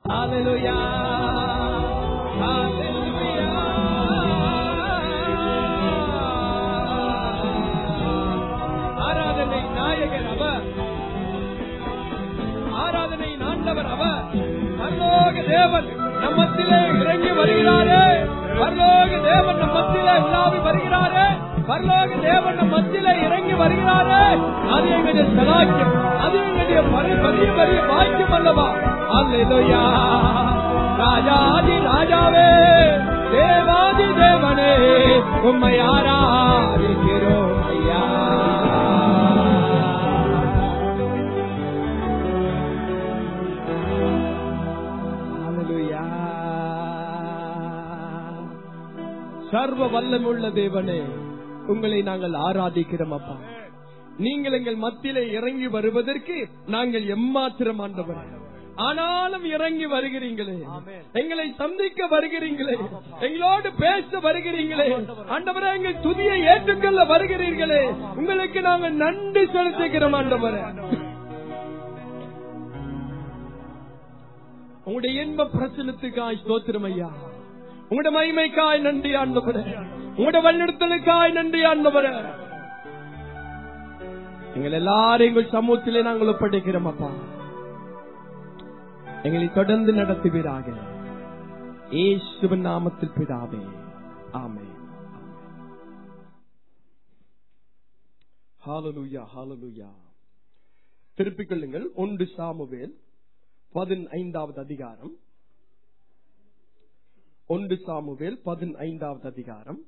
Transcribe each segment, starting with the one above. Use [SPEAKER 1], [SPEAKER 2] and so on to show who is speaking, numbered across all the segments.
[SPEAKER 1] Hallelujah. Hallelujah. ஆராதனை நாயகர் அவர் ஆராதனை ஆண்டவர் அவர் பரலோக தேவன் நம்மத்திலே இறங்கி வருகிறாரே பரலோக தேவன் நம் மத்தியிலே உலாவி வருகிறாரே பரலோக தேவன் நம் மத்தியிலே இறங்கி வருகிறாரே அது எங்களுடைய சலாக்கியம் அது எங்களுடைய பரி- பெரிய பெரிய பாக்கியம் அல்லவா அல்லா ராஜாதி ராஜாவே தேவாதி தேவனே உம்மை ஆராதிக்கிறோம் ஐயா Hallelujah. சர்வ வல்லமுள்ள தேவனே உங்களை நாங்கள் ஆராதிக்கிறோம் அப்பா நீங்கள் எங்கள் மத்தியிலே இறங்கி வருவதற்கு நாங்கள் எம்மாத்திரம் ஆண்டவர் ஆனாலும் இறங்கி வருகிறீங்களே எங்களை சந்திக்க வருகிறீங்களே எங்களோடு பேச வருகிறீங்களே ஆண்டவரே எங்கள் துதியை ஏற்றுக்கொள்ள வருகிறீர்களே உங்களுக்கு நாங்கள் நன்றி செலுத்துகிறோம் ஆண்டவரே உங்களுடைய இன்ப பிரச்சனத்துக்காய் ஸ்தோத்திரம் ஐயா உங்களுடைய மகிமைக்காய் நன்றி ஆண்டவரே உங்களுடைய வழிநடத்தலுக்காய் நன்றி ஆண்டவரே எங்கள் எல்லாரும் எங்கள் சமூகத்திலே நாங்கள் ஒப்படைக்கிறோம் அப்பா எங்களை தொடர்ந்து நடத்துவீராக ஏசுவின் நாமத்தில் பிதாவே ஆமே ஹாலலூயா ஹாலலூயா திருப்பிக் கொள்ளுங்கள் ஒன்று சாமுவேல் பதினைந்தாவது அதிகாரம் ஒன்று சாமுவேல் பதினைந்தாவது அதிகாரம்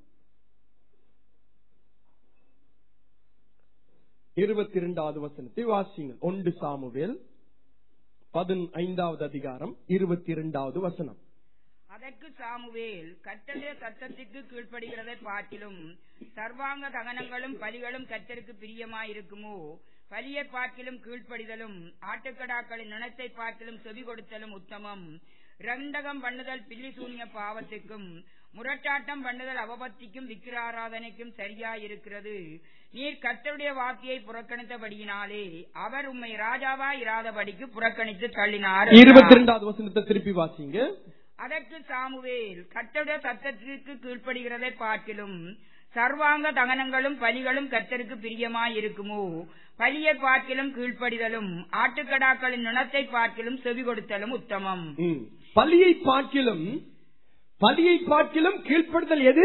[SPEAKER 1] இருபத்தி இரண்டாவது வசனத்தை வாசியுங்கள் ஒன்று சாமுவேல் பதினைந்தாவது அதிகாரம் இருபத்தி இரண்டாவது வசனம்
[SPEAKER 2] அதற்கு சாமுவேல் கர்த்தருடைய சத்தத்திற்கு கீழ்ப்படுகிறதை பார்க்கிலும் சர்வாங்க தகனங்களும் பலிகளும் கர்த்தருக்கு பிரியமாயிருக்குமோ பலியை பார்க்கிலும் கீழ்ப்படிதலும் ஆட்டுக்கடாக்களின் நினத்தை பார்க்கிலும் செவி கொடுத்தலும் உத்தமம் ரண்டகம் பண்ணுதல் பில்லி சூனிய பாவத்துக்கும் முரட்டாட்டம் பண்ணுதல் அவபத்திக்கும் விக்கிராராதனைக்கும் சரியாயிருக்கிறது நீர் கர்த்தருடைய வாக்கியை புறக்கணித்தபடியினாலே அவர் உம்மை ராஜாவா இராதபடிக்கு புறக்கணித்து தள்ளினார்
[SPEAKER 1] இருபத்தி இரண்டாவது வசனத்தை திருப்பி வாசிங்க
[SPEAKER 2] அதற்கு சாமுவேல் கர்த்தருடைய சத்தத்திற்கு கீழ்ப்படுகிறதை பார்க்கிலும் சர்வாங்க தகனங்களும் பலிகளும் கர்த்தருக்கு பிரியமாயிருக்குமோ பலியை பார்க்கிலும் கீழ்ப்படிதலும் ஆட்டுக்கடாக்களின் நினத்தை பார்க்கிலும் செவி கொடுத்தலும் உத்தமம்
[SPEAKER 1] ம். பலியை பார்க்கிலும் பலியை பார்க்கிலும் கீழ்ப்படுதல் எது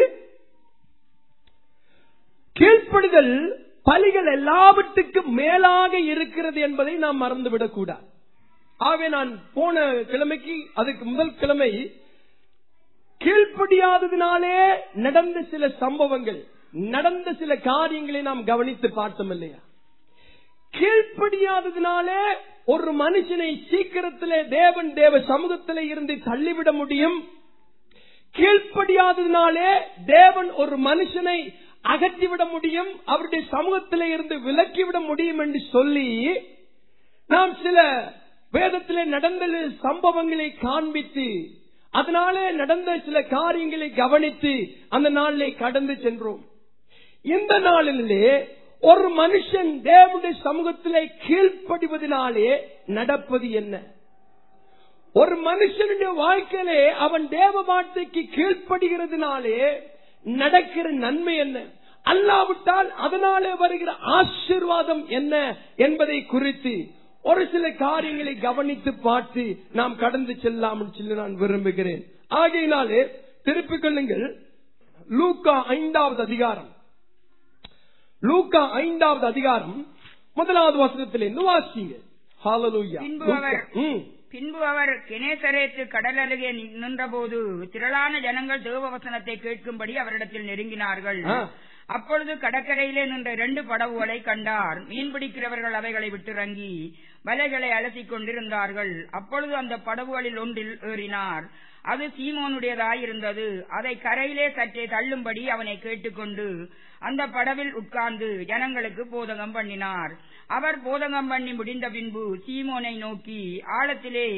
[SPEAKER 1] கீழ்ப்படுதல் பலிகள் எல்லாவற்றுக்கும் மேலாக இருக்கிறது என்பதை நாம் மறந்துவிடக் கூடாது ஆகவே நான் போன கிழமைக்கு அதுக்கு முதல் கிழமை கீழ்ப்படியாததினாலே நடந்த சில சம்பவங்கள் நடந்த சில காரியங்களை நாம் கவனித்து பார்த்தோம் இல்லையா கீழ்ப்படியாததினாலே ஒரு மனுஷனை சீக்கிரத்திலே தேவன் தேவ சமூகத்திலே இருந்து தள்ளிவிட முடியும் கீழ்ப்படியாததினாலே தேவன் ஒரு மனுஷனை அகற்றிவிட முடியும் அவருடைய சமூகத்திலே இருந்து விலக்கிவிட முடியும் என்று சொல்லி நாம் சில வேதத்திலே நடந்த சம்பவங்களை காண்பித்து அதனாலே நடந்த சில காரியங்களை கவனித்து அந்த நாளிலே கடந்து சென்றோம் இந்த நாளிலே ஒரு மனுஷன் தேவனுடைய சமூகத்திலே கீழ்ப்படிவதனாலே நடப்பது என்ன ஒரு மனுஷனுடைய வாழ்க்கையிலே அவன் தேவ வார்த்தைக்கு கீழ்ப்படுகிறதுனாலே நடக்கிற நன்மை என்ன அல்லாவிட்டால் அதனாலே வருகிற ஆசீர்வாதம் என்ன என்பதை குறித்து ஒரு சில காரியங்களை கவனித்து பார்த்து நாம் கடந்து செல்லாம் சொல்லி நான் விரும்புகிறேன் ஆகையினாலே திருப்பிக் கொள்ளுங்கள் லூக்கா ஐந்தாவது அதிகாரம் லூக்கா ஐந்தாவது அதிகாரம் முதலாவது வசனத்திலிருந்து வாசிங்க ஹalleluya
[SPEAKER 2] பின்பு
[SPEAKER 1] லூக்கா.
[SPEAKER 2] அவர்
[SPEAKER 1] ம்.
[SPEAKER 2] பின்பு அவர் கினேசரேத்து கடல் அருகே நி- நின்றபோது திரளான ஜனங்கள் தேவவசனத்தை கேட்கும்படி அவரிடத்தில் நெருங்கினார்கள்
[SPEAKER 1] ஆ.
[SPEAKER 2] அப்பொழுது கடற்கரையிலே நின்ற இரண்டு படகுகளை கண்டார் மீன்பிடிக்கிறவர்கள் அவைகளை விட்டிறங்கி வலைகளை அலசிக் கொண்டிருந்தார்கள் அப்பொழுது அந்த படகுகளில் ஒன்றில் ஏறினார் அது சீமோனுடையதாயிருந்தது அதை கரையிலே சற்றே தள்ளும்படி அவனை கேட்டுக்கொண்டு அந்த படவில் உட்கார்ந்து ஜனங்களுக்கு போதகம் பண்ணினார் அவர் போதகம் பண்ணி முடிந்த பின்பு சீமோனை நோக்கி ஆழத்திலே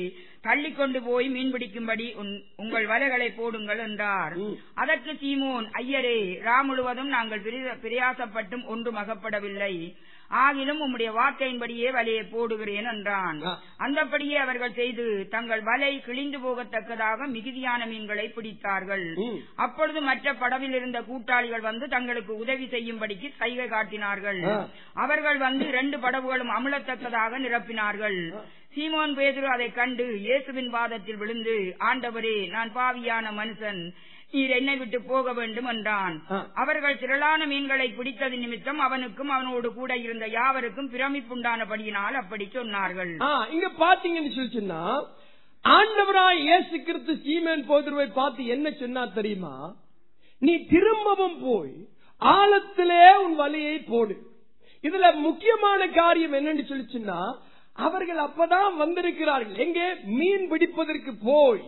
[SPEAKER 2] தள்ளிக்கொண்டு போய் மீன் பிடிக்கும்படி உன்- உங்கள் வலைகளை போடுங்கள் என்றார்
[SPEAKER 1] ம்.
[SPEAKER 2] அதற்கு சீமோன் ஐயரே ரா முழுவதும் நாங்கள் பிரி- பிரயாசப்பட்டும் ஒன்றும் அகப்படவில்லை ஆகிலும் உம்முடைய வார்த்தையின்படியே வலையை போடுகிறேன் என்றான்
[SPEAKER 1] ஆ.
[SPEAKER 2] அந்தபடியே அவர்கள் செய்து தங்கள் வலை கிழிந்து போகத்தக்கதாக மிகுதியான மீன்களை பிடித்தார்கள்
[SPEAKER 1] ம்.
[SPEAKER 2] அப்பொழுது மற்ற படவில் இருந்த கூட்டாளிகள் வந்து தங்களுக்கு உதவி செய்யும்படிக்கு சைகை காட்டினார்கள்
[SPEAKER 1] ஆ.
[SPEAKER 2] அவர்கள் வந்து இரண்டு படகுகளும் அமுலத்தக்கதாக நிரப்பினார்கள் சீமோன் பேதுரு அதைக் கண்டு இயேசுவின் பாதத்தில் விழுந்து ஆண்டவரே நான் பாவியான மனுஷன் நீர் என்னை விட்டு போக வேண்டும் என்றான்
[SPEAKER 1] ஆ.
[SPEAKER 2] அவர்கள் திரளான மீன்களை பிடித்தது நிமித்தம் அவனுக்கும் அவனோடு கூட இருந்த யாவருக்கும் பிரமிப்புண்டானபடியினால் அப்படி சொன்னார்கள்
[SPEAKER 1] ஆ, இங்க பாத்தீங்கன்னு சொல்லிச்சுன்னா ஆண்டவராய் இயேசு கிறிஸ்து சீமேன் போதுருவை பார்த்து என்ன சொன்னா தெரியுமா நீ திரும்பவும் போய் ஆழத்திலே உன் வலையை போடு இதுல முக்கியமான காரியம் என்னன்னு சொல்லிச்சுன்னா அவர்கள் அப்பதான் வந்திருக்கிறார்கள் எங்கே மீன் பிடிப்பதற்கு போய்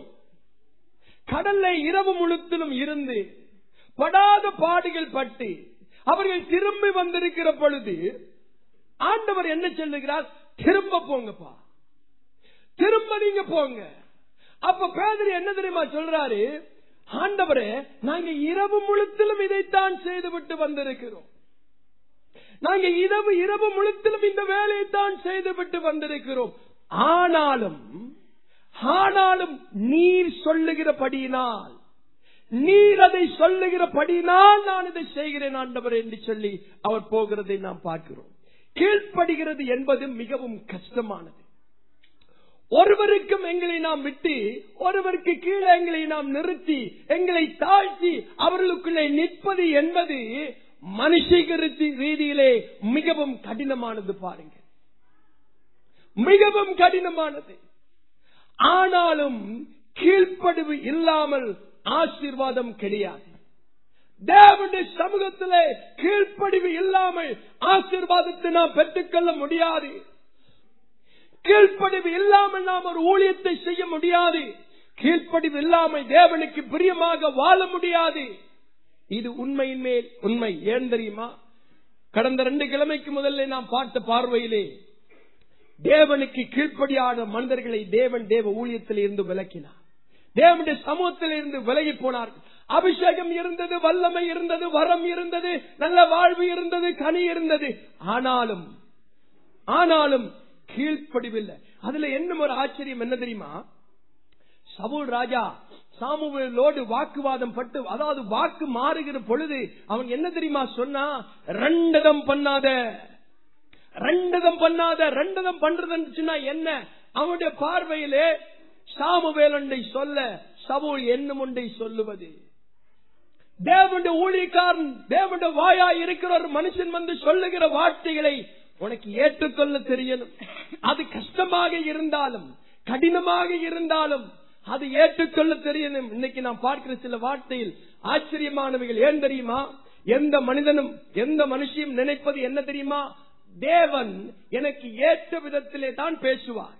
[SPEAKER 1] கடல்ல இரவு முழுத்திலும் இருந்து படாத பாடுகள் பட்டு அவர்கள் திரும்பி வந்திருக்கிற பொழுது ஆண்டவர் என்ன சொல்லுகிறார் திரும்ப போங்கப்பா திரும்ப நீங்க போங்க அப்ப பேதரி என்ன தெரியுமா சொல்றாரு ஆண்டவரே நாங்க இரவு முழுத்திலும் இதைத்தான் செய்துவிட்டு வந்திருக்கிறோம் நாங்க இரவு இரவு முழுத்திலும் இந்த வேலையை தான் செய்துவிட்டு வந்திருக்கிறோம் ஆனாலும் ஆனாலும் நீர் சொல்லுகிறபடியினால் நீர் அதை சொல்லுகிறபடியினால் நான் இதை செய்கிறேன் ஆண்டவர் என்று சொல்லி அவர் போகிறதை நாம் பார்க்கிறோம் கீழ்ப்படுகிறது என்பது மிகவும் கஷ்டமானது ஒருவருக்கும் எங்களை நாம் விட்டு ஒருவருக்கு கீழே எங்களை நாம் நிறுத்தி எங்களை தாழ்த்தி அவர்களுக்குள்ளே நிற்பது என்பது மனுஷிக ரீதி- ரீதியிலே மிகவும் கடினமானது பாருங்க மிகவும் கடினமானது ஆனாலும் கீழ்ப்படிவு இல்லாமல் ஆசீர்வாதம் கிடையாது தேவனுடைய சமூகத்திலே கீழ்ப்படிவு இல்லாமல் ஆசீர்வாதத்தை நாம் பெற்றுக்கொள்ள முடியாது கீழ்ப்படிவு இல்லாமல் நாம் ஒரு ஊழியத்தை செய்ய முடியாது கீழ்ப்படிவு இல்லாமல் தேவனுக்கு பிரியமாக வாழ முடியாது இது உண்மையின் மேல் உண்மை ஏன் தெரியுமா கடந்த ரெண்டு கிழமைக்கு முதல்ல நாம் பார்த்த பார்வையிலே தேவனுக்கு கீழ்ப்படியான மனிதர்களை தேவன் தேவ ஊழியத்தில் இருந்து விலக்கினார் தேவனுடைய சமூகத்தில் இருந்து விலகி போனார்கள் அபிஷேகம் இருந்தது வல்லமை இருந்தது வரம் இருந்தது நல்ல வாழ்வு இருந்தது கனி இருந்தது ஆனாலும் ஆனாலும் கீழ்ப்படிவில்லை அதுல என்ன ஒரு ஆச்சரியம் என்ன தெரியுமா சவுல் ராஜா சாமுவேலோடு வாக்குவாதம் பட்டு அதாவது வாக்கு மாறுகிற பொழுது அவன் என்ன தெரியுமா சொன்னா ரெண்டதம் பண்ணாத ரெண்டதம் பண்ணாத ரெண்டதம் பண்றதுன்னு சொன்னா என்ன அவனுடைய பார்வையிலே சாமுவேலண்டை சொல்ல சவுல் என்னும் ஒன்றை சொல்லுவது தேவனுடைய ஊழியக்காரன் தேவனுடைய வாயா இருக்கிற ஒரு மனுஷன் வந்து சொல்லுகிற வார்த்தைகளை உனக்கு ஏற்றுக்கொள்ள தெரியணும் அது கஷ்டமாக இருந்தாலும் கடினமாக இருந்தாலும் அது ஏற்றுக்கொள்ள தெரியணும் இன்னைக்கு நான் பார்க்கிற சில வார்த்தையில் ஆச்சரியமானவைகள் ஏன் தெரியுமா எந்த மனிதனும் எந்த மனுஷியும் நினைப்பது என்ன தெரியுமா தேவன் எனக்கு ஏற்ற விதத்திலே தான் பேசுவார்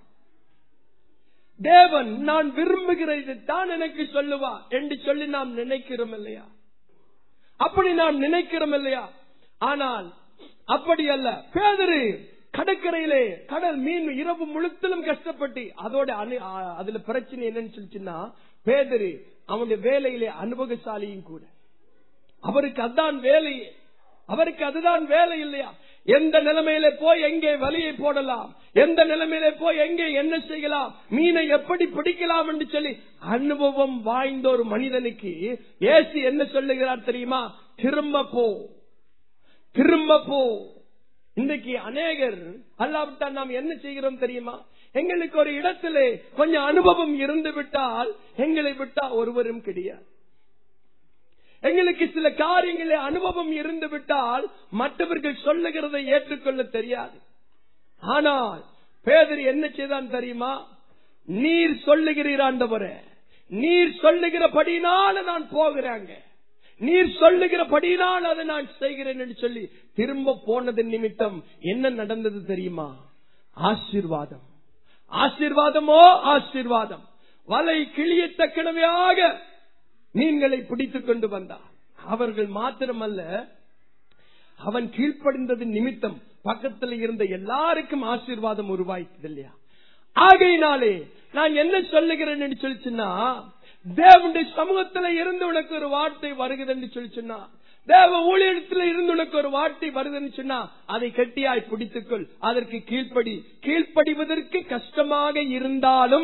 [SPEAKER 1] தேவன் நான் விரும்புகிறதை தான் எனக்கு சொல்லுவார் என்று சொல்லி நாம் நினைக்கிறோம் இல்லையா அப்படி நாம் நினைக்கிறோம் இல்லையா ஆனால் அப்படி அல்ல பேதரு கடற்கரையிலே கடல் மீன் இரவு முழுத்திலும் கஷ்டப்பட்டு அதோட அணு- ஆ- அதுல பிரச்சனை என்னன்னு சொல்லிச்சுன்னா பேதரு அவனுடைய வேலையிலே அனுபவசாலியும் கூட அவருக்கு அதுதான் வேலையே அவருக்கு அதுதான் வேலை இல்லையா எந்த நிலைமையில போய் எங்கே வலியை போடலாம் எந்த நிலைமையில போய் எங்கே என்ன செய்யலாம் மீனை எப்படி பிடிக்கலாம் என்று சொல்லி அனுபவம் வாய்ந்த ஒரு மனிதனுக்கு ஏசு என்ன சொல்லுகிறார் தெரியுமா திரும்ப போ திரும்ப போ இன்றைக்கு அநேகர் அல்லாவிட்டா நாம் என்ன செய்கிறோம் தெரியுமா எங்களுக்கு ஒரு இடத்திலே கொஞ்சம் அனுபவம் இருந்து விட்டால் எங்களை விட்டா ஒருவரும் கிடையாது எங்களுக்கு சில காரியங்களே அனுபவம் இருந்து விட்டால் மற்றவர்கள் சொல்லுகிறதை ஏற்றுக்கொள்ள தெரியாது ஆனால் பேதர் என்ன செய்தான் தெரியுமா நீர் சொல்லுகிறீர் ஆண்டவரே நீர் சொல்லுகிறபடினால நான் போகிறாங்க நீர் சொல்லுகிறபடினால் அதை நான் செய்கிறேன் என்று சொல்லி திரும்ப போனதன் நிமித்தம் என்ன நடந்தது தெரியுமா ஆசீர்வாதம் ஆசீர்வாதமோ ஆசீர்வாதம் வலை கிளியத்தக்கனவையாக மீன்களை பிடித்துக் கொண்டு வந்தார் அவர்கள் மாத்திரமல்ல அவன் கீழ்ப்படிந்தது நிமித்தம் பக்கத்தில் இருந்த எல்லாருக்கும் ஆசீர்வாதம் உருவாயிட்டது இல்லையா ஆகையினாலே நான் என்ன சொல்லுகிறேன் என்று சொல்லிச்சுன்னா தேவனுடைய சமூகத்துல இருந்து உனக்கு ஒரு வார்த்தை வருகுதுன்னு சொல்லிச்சுன்னா தேவ ஊழியத்துல இருந்து உனக்கு ஒரு வார்த்தை வருதுன்னு சொன்னா அதை கெட்டியாய் பிடித்துக்கொள் அதற்கு கீழ்ப்படி கீழ்ப்படிவதற்கு கஷ்டமாக இருந்தாலும்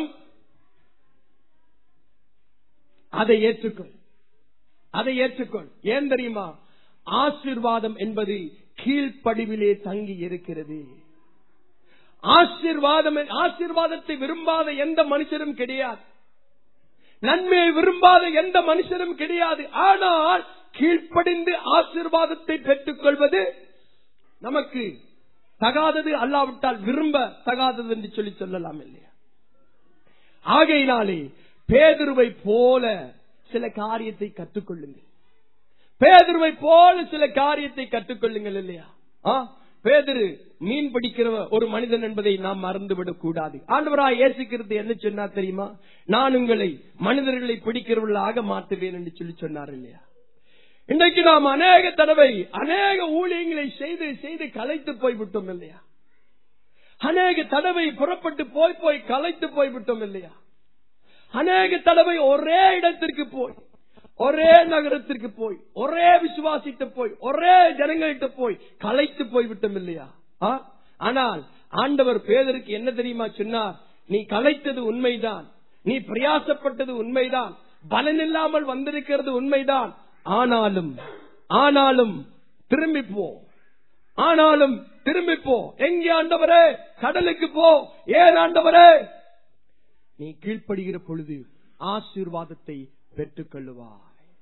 [SPEAKER 1] அதை ஏற்றுக்கொள் அதை ஏற்றுக்கொள் ஏன் தெரியுமா ஆசீர்வாதம் என்பது கீழ்ப்படிவிலே தங்கி இருக்கிறது ஆசீர்வாதம் ஆசீர்வாதத்தை விரும்பாத எந்த மனுஷரும் கிடையாது நன்மையை விரும்பாத எந்த மனுஷரும் கிடையாது ஆனால் கீழ்ப்படிந்து ஆசீர்வாதத்தை பெற்றுக் கொள்வது நமக்கு தகாதது அல்லாவிட்டால் விரும்ப தகாதது என்று சொல்லி சொல்லலாம் இல்லையா ஆகையினாலே பேதுருவை போல சில காரியத்தை கற்றுக்கொள்ளுங்கள் பேதுருவை போல சில காரியத்தை கற்றுக்கொள்ளுங்கள் இல்லையா ஆ? பேதுரு மீன் பிடிக்கிற ஒரு மனிதன் என்பதை நாம் மறந்துவிடக் கூடாது ஆண்டவராய் இயேசுகிறது என்ன சொன்னார் தெரியுமா நான் உங்களை மனிதர்களை பிடிக்கிறவர்களாக மாற்றுவேன் என்று சொல்லி சொன்னார் இல்லையா இன்றைக்கு நாம் அநேக தடவை அநேக ஊழியங்களை செய்து செய்து கலைத்து போய்விட்டோம் இல்லையா அநேக தடவை புறப்பட்டு போய் போய் கலைத்து போய்விட்டோம் இல்லையா அநேக தடவை ஒரே இடத்திற்கு போய் ஒரே நகரத்திற்கு போய் ஒரே விசுவாசித்து போய் ஒரே ஜனங்கள்கிட்ட போய் கலைத்து போய்விட்டோம் இல்லையா ஆ? ஆனால் ஆண்டவர் பேதருக்கு என்ன தெரியுமா சொன்னார் நீ கலைத்தது உண்மைதான் நீ பிரயாசப்பட்டது உண்மைதான் பலன் இல்லாமல் வந்திருக்கிறது உண்மைதான் ஆனாலும் ஆனாலும் திரும்பி போ ஆனாலும் திரும்பி போ எங்கே ஆண்டவரே கடலுக்கு போ ஏன் ஆண்டவரே நீ கீழ்ப்படுகிற பொழுது ஆசீர்வாதத்தை பெற்றுக் கொள்ளுவாய்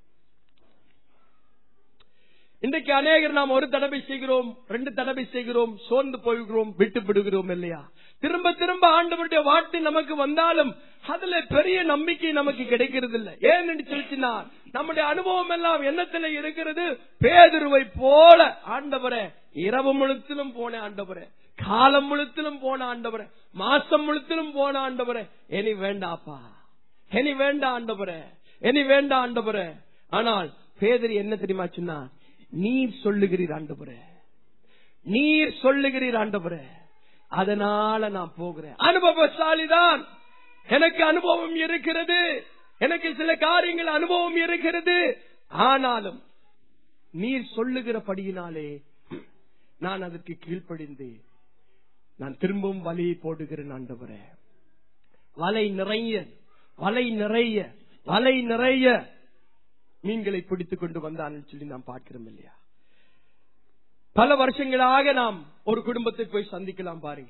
[SPEAKER 1] இன்றைக்கு அநேகர் நாம் ஒரு தடவை செய்கிறோம் ரெண்டு தடவை செய்கிறோம் சோர்ந்து போகிறோம் விட்டு விடுகிறோம் இல்லையா திரும்ப திரும்ப ஆண்டவருடைய வார்த்தை நமக்கு வந்தாலும் அதுல பெரிய நம்பிக்கை நமக்கு கிடைக்கிறது இல்லை ஏன் என்று சொல்லிச்சுன்னா நம்முடைய அனுபவம் எல்லாம் என்னத்துல இருக்கிறது பேதுருவை போல ஆண்டவரே இரவு முழுத்திலும் போன ஆண்டவரே காலம் முழுத்திலும் போன ஆண்டவரே மாசம் முழுத்திலும் போன ஆண்டவரே இனி வேண்டாப்பா இனி வேண்டாம் ஆண்டவரே இனி வேண்டாம் ஆண்டவரே ஆனால் பேதரி என்ன தெரியுமா சொன்னா நீர் சொல்லுகிறீர் ஆண்டவரே நீர் சொல்லுகிறீர் ஆண்டவரே அதனால நான் போகிறேன் அனுபவசாலிதான் எனக்கு அனுபவம் இருக்கிறது எனக்கு சில காரியங்கள் அனுபவம் இருக்கிறது ஆனாலும் நீர் சொல்லுகிறபடியினாலே நான் அதற்கு கீழ்ப்படிந்து நான் திரும்பவும் வலையை போடுகிறேன் ஆண்டவரே வலை நிறைய வலை நிறைய வலை நிறைய மீன்களை பிடித்துக் கொண்டு வந்தான் சொல்லி நாம் பார்க்கிறோம் இல்லையா பல வருஷங்களாக நாம் ஒரு குடும்பத்தை போய் சந்திக்கலாம் பாருங்க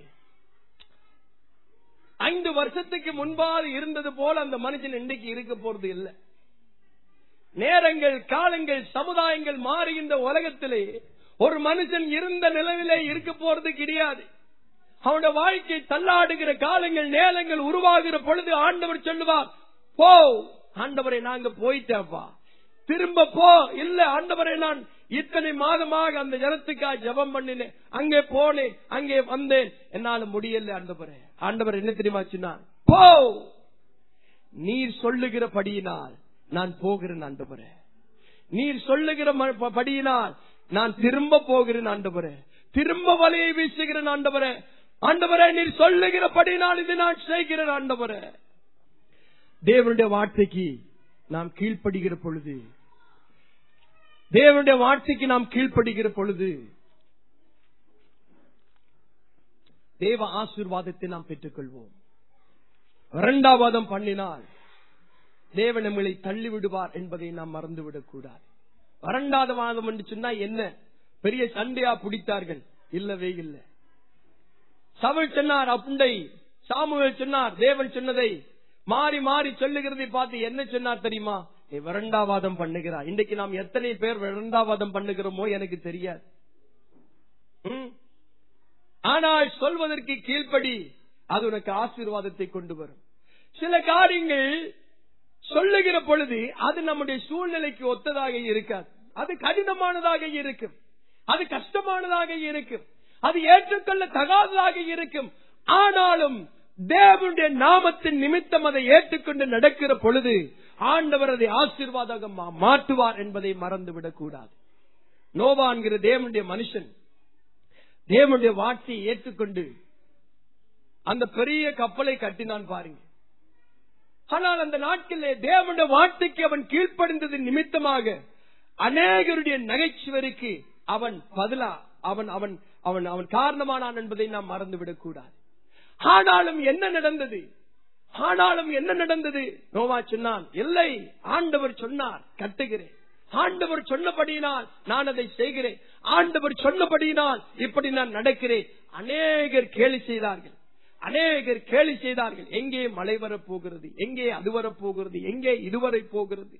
[SPEAKER 1] ஐந்து வருஷத்துக்கு முன்பாக இருந்தது போல அந்த மனுஷன் இன்னைக்கு இருக்க போறது இல்லை நேரங்கள் காலங்கள் சமுதாயங்கள் மாறுகின்ற உலகத்திலே ஒரு மனுஷன் இருந்த நிலவிலே இருக்க போறது கிடையாது அவனுடைய வாழ்க்கை தள்ளாடுகிற காலங்கள் நேரங்கள் உருவாகிற பொழுது ஆண்டவர் சொல்லுவார் போ ஆண்டவரை நாங்க போயிட்டேப்பா திரும்ப போ இல்ல ஆண்டவரை நான் இத்தனை மாதமாக அந்த ஜனத்துக்காக ஜெபம் பண்ணினேன் அங்கே போனேன் அங்கே வந்தேன் என்னால முடியல ஆண்டவரே ஆண்டவர் என்ன தெரியுமா சொன்னார் போ நீர் சொல்லுகிற படியினால் நான் போகிறேன் ஆண்டவரே நீர் சொல்லுகிற ம- படியினால் நான் திரும்ப போகிறேன் ஆண்டவரே திரும்ப வலையை வீசுகிறேன் ஆண்டவரே ஆண்டவரே நீர் சொல்லுகிற படியினால் இது நான் செய்கிறேன் ஆண்டவரே தேவனுடைய வார்த்தைக்கு நாம் கீழ்ப்படுகிற பொழுது தேவனுடைய வார்த்தைக்கு நாம் கீழ்ப்படுகிற பொழுது தேவ ஆசீர்வாதத்தை நாம் பெற்றுக்கொள்வோம் இரண்டாவதம் பண்ணினால் தேவன் நம்மளை தள்ளி விடுவார் என்பதை நாம் மறந்துவிடக் கூடாது இரண்டாவது வாதம் என்று சொன்னா என்ன பெரிய சண்டையா பிடித்தார்கள் இல்லவே இல்லை சவுல் சொன்னார் அப்புண்டை சாமுவேல் சொன்னார் தேவன் சொன்னதை மாறி மாறி சொல்லுகிறதை பார்த்து என்ன சொன்னார் தெரியுமா நீ விரண்டாவாதம் பண்ணுகிறார் இன்றைக்கு நாம் எத்தனை பேர் விரண்டாவாதம் பண்ணுகிறோமோ எனக்கு தெரியாது ம்? ஆனால் சொல்வதற்கு கீழ்ப்படி அது உனக்கு ஆசீர்வாதத்தை கொண்டு வரும் சில காரியங்கள் சொல்லுகிற பொழுது அது நம்முடைய சூழ்நிலைக்கு ஒத்ததாக இருக்காது அது கடினமானதாக இருக்கும் அது கஷ்டமானதாக இருக்கும் அது ஏற்றுக்கொள்ள தகாததாக இருக்கும் ஆனாலும் தேவனுடைய நாமத்தின் நிமித்தம் அதை ஏற்றுக்கொண்டு நடக்கிற பொழுது ஆண்டவர் அதை ஆசீர்வாதமாக மா- மாற்றுவார் என்பதை மறந்துவிடக் கூடாது நோவா என்கிற தேவனுடைய மனுஷன் தேவனுடைய வார்த்தையை ஏற்றுக்கொண்டு அந்த பெரிய கப்பலை கட்டினான் பாருங்க ஆனால் அந்த நாட்களிலே தேவனுடைய வார்த்தைக்கு அவன் கீழ்ப்படிந்தது நிமித்தமாக அநேகருடைய நகைச்சுவருக்கு அவன் பதிலா அவன் அவன் அவன் அவன் காரணமானான் என்பதை நாம் மறந்துவிடக் கூடாது ஆனாலும் என்ன நடந்தது ஆனாலும் என்ன நடந்தது நோவா சொன்னான் இல்லை ஆண்டவர் சொன்னார் கட்டுகிறேன் ஆண்டவர் சொன்னபடியினால் நான் அதை செய்கிறேன் ஆண்டவர் சொன்னபடியினால் இப்படி நான் நடக்கிறேன் அநேகர் கேலி செய்தார்கள் அநேகர் கேலி செய்தார்கள் எங்கே மழை வரப் போகிறது எங்கே அது வரப் போகிறது எங்கே இதுவரை போகிறது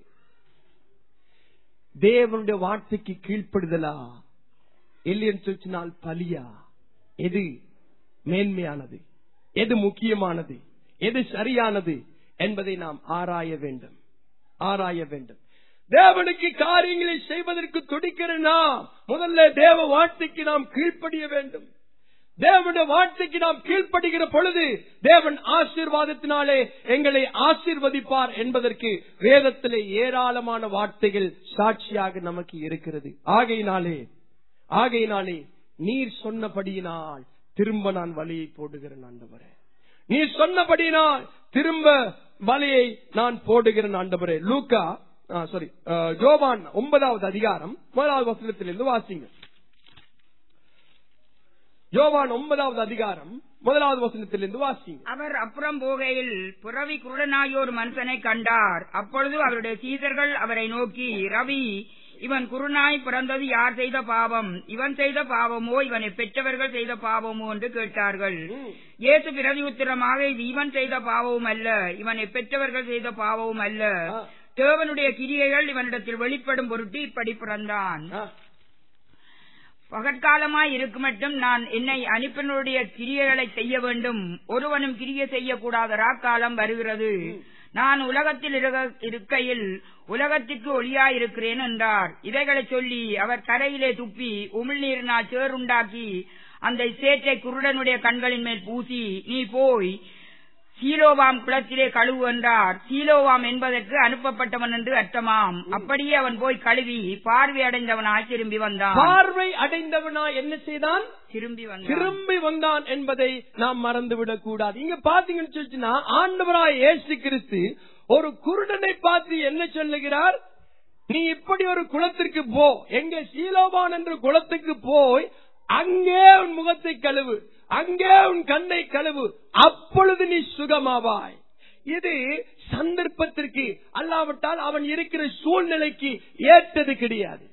[SPEAKER 1] தேவனுடைய வார்த்தைக்கு கீழ்ப்படுதலா இல்லைன்னு சொல்லினால் பலியா எது மேன்மையானது எது முக்கியமானது எது சரியானது என்பதை நாம் ஆராய வேண்டும் ஆராய வேண்டும் தேவனுக்கு காரியங்களை செய்வதற்கு துடிக்கிற நாம் முதல்ல தேவ வார்த்தைக்கு நாம் கீழ்ப்படிய வேண்டும் தேவனுடைய வார்த்தைக்கு நாம் கீழ்ப்படுகிற பொழுது தேவன் ஆசீர்வாதத்தினாலே எங்களை ஆசீர்வதிப்பார் என்பதற்கு வேதத்திலே ஏராளமான வார்த்தைகள் சாட்சியாக நமக்கு இருக்கிறது ஆகையினாலே ஆகையினாலே நீர் சொன்னபடியினால் திரும்ப நான் வழியை போடுகிறேன் ஆண்டவரே நீர் சொன்னபடியினால் திரும்ப வலையை நான் போடுகிறேன் ஆண்டவரே லூக்கா சாரி ஜோபான் ஒன்பதாவது அதிகாரம் முதலாவது வசனத்திலிருந்து வாசிங்க யோவான் ஒன்பதாவது அதிகாரம் முதலாவது வசனத்திலிருந்து வாசிங்க
[SPEAKER 2] அவர் அப்புறம் போகையில் புறவி குருடனாகிய ஒரு மனுஷனை கண்டார் அப்பொழுது அவருடைய சீசர்கள் அவரை நோக்கி ரவி இவன் குருநாய் பிறந்தது யார் செய்த பாவம் இவன் செய்த பாவமோ இவனை பெற்றவர்கள் செய்த பாவமோ என்று கேட்டார்கள் இயேசு பிரதி உத்தரமாக இது இவன் செய்த பாவமும் அல்ல இவனை பெற்றவர்கள் செய்த பாவமும் அல்ல
[SPEAKER 1] ஆ.
[SPEAKER 2] தேவனுடைய கிரியைகள் இவனிடத்தில் வெளிப்படும் பொருட்டு இப்படி பிறந்தான்
[SPEAKER 1] ஆ,
[SPEAKER 2] பகற்காலமாய் இருக்கும் மட்டும் நான் என்னை அனுப்பினுடைய கிரியைகளை செய்ய வேண்டும் ஒருவனும் கிரிய செய்யக்கூடாத ராக்காலம் வருகிறது நான் உலகத்தில் இருக- இருக்கையில் உலகத்திற்கு ஒளியாயிருக்கிறேன் என்றார் இதைகளை சொல்லி அவர் கரையிலே துப்பி உமிழ்நீரினால் சேறுண்டாக்கி அந்த சேற்றை குருடனுடைய கண்களின் மேல் பூசி நீ போய் சீலோவாம் குளத்திலே கழுவு என்றார் சீலோவாம் என்பதற்கு அனுப்பப்பட்டவன் என்று அர்த்தமாம் அப்படியே அவன் போய் கழுவி பார்வை அடைந்தவனாய் திரும்பி வந்தான்
[SPEAKER 1] பார்வை அடைந்தவனா என்ன செய்தான்
[SPEAKER 2] திரும்பி வந்தான்
[SPEAKER 1] திரும்பி வந்தான் என்பதை நாம் மறந்துவிடக் கூடாது இங்க பாத்தீங்கன்னு சொல்லிச்சுன்னா ஆண்டவராய் இயேசு கிறிஸ்து ஒரு குருடனை பார்த்து என்ன சொல்லுகிறார் நீ இப்படி ஒரு குளத்திற்கு போ எங்க சீலோபான் என்ற குளத்துக்கு போய் அங்கே உன் முகத்தை கழுவு அங்கே உன் கண்ணை கழுவு அப்பொழுது நீ சுகமாவாய் இது சந்தர்ப்பத்திற்கு அல்லாவிட்டால் அவன் இருக்கிற சூழ்நிலைக்கு ஏற்றது கிடையாது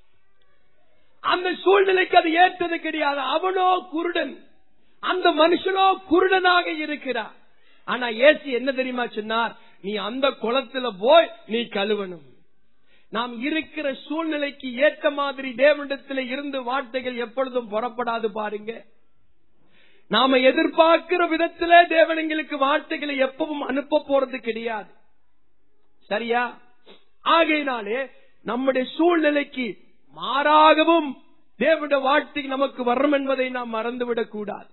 [SPEAKER 1] அந்த சூழ்நிலைக்கு அது ஏற்றது கிடையாது அவனோ குருடன் அந்த மனுஷனோ குருடனாக இருக்கிறார் ஆனா ஏசு என்ன தெரியுமா சொன்னார் நீ அந்த குளத்துல போய் நீ கழுவணும் நாம் இருக்கிற சூழ்நிலைக்கு ஏற்ற மாதிரி தேவனிடத்தில் இருந்து வார்த்தைகள் எப்பொழுதும் புறப்படாது பாருங்க நாம எதிர்பார்க்கிற விதத்திலே தேவன் எங்களுக்கு வார்த்தைகளை எப்பவும் அனுப்ப போறது கிடையாது சரியா ஆகையினாலே நம்முடைய சூழ்நிலைக்கு மாறாகவும் தேவனுடைய வாழ்க்கை நமக்கு வரும் என்பதை நாம் மறந்துவிடக் கூடாது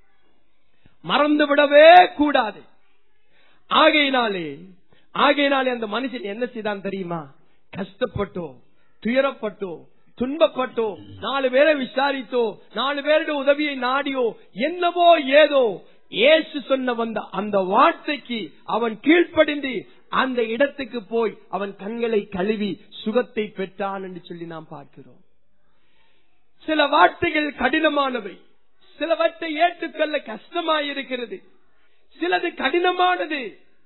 [SPEAKER 1] மறந்துவிடவே கூடாது ஆகையினாலே ஆகையினாலே அந்த மனுஷன் என்ன செய்தான் தெரியுமா கஷ்டப்பட்டோ துயரப்பட்டோ துன்பப்பட்டோ நாலு பேரை விசாரித்தோ நாலு பேருடைய உதவியை நாடியோ என்னவோ ஏதோ இயேசு சொன்ன வந்த அந்த வார்த்தைக்கு அவன் கீழ்ப்படிந்து அந்த இடத்துக்கு போய் அவன் கண்களை கழுவி சுகத்தை பெற்றான் என்று சொல்லி நாம் பார்க்கிறோம் சில வார்த்தைகள் கடினமானவை சிலவற்றை ஏற்றுக்கொள்ள கஷ்டமாயிருக்கிறது சிலது கடினமானது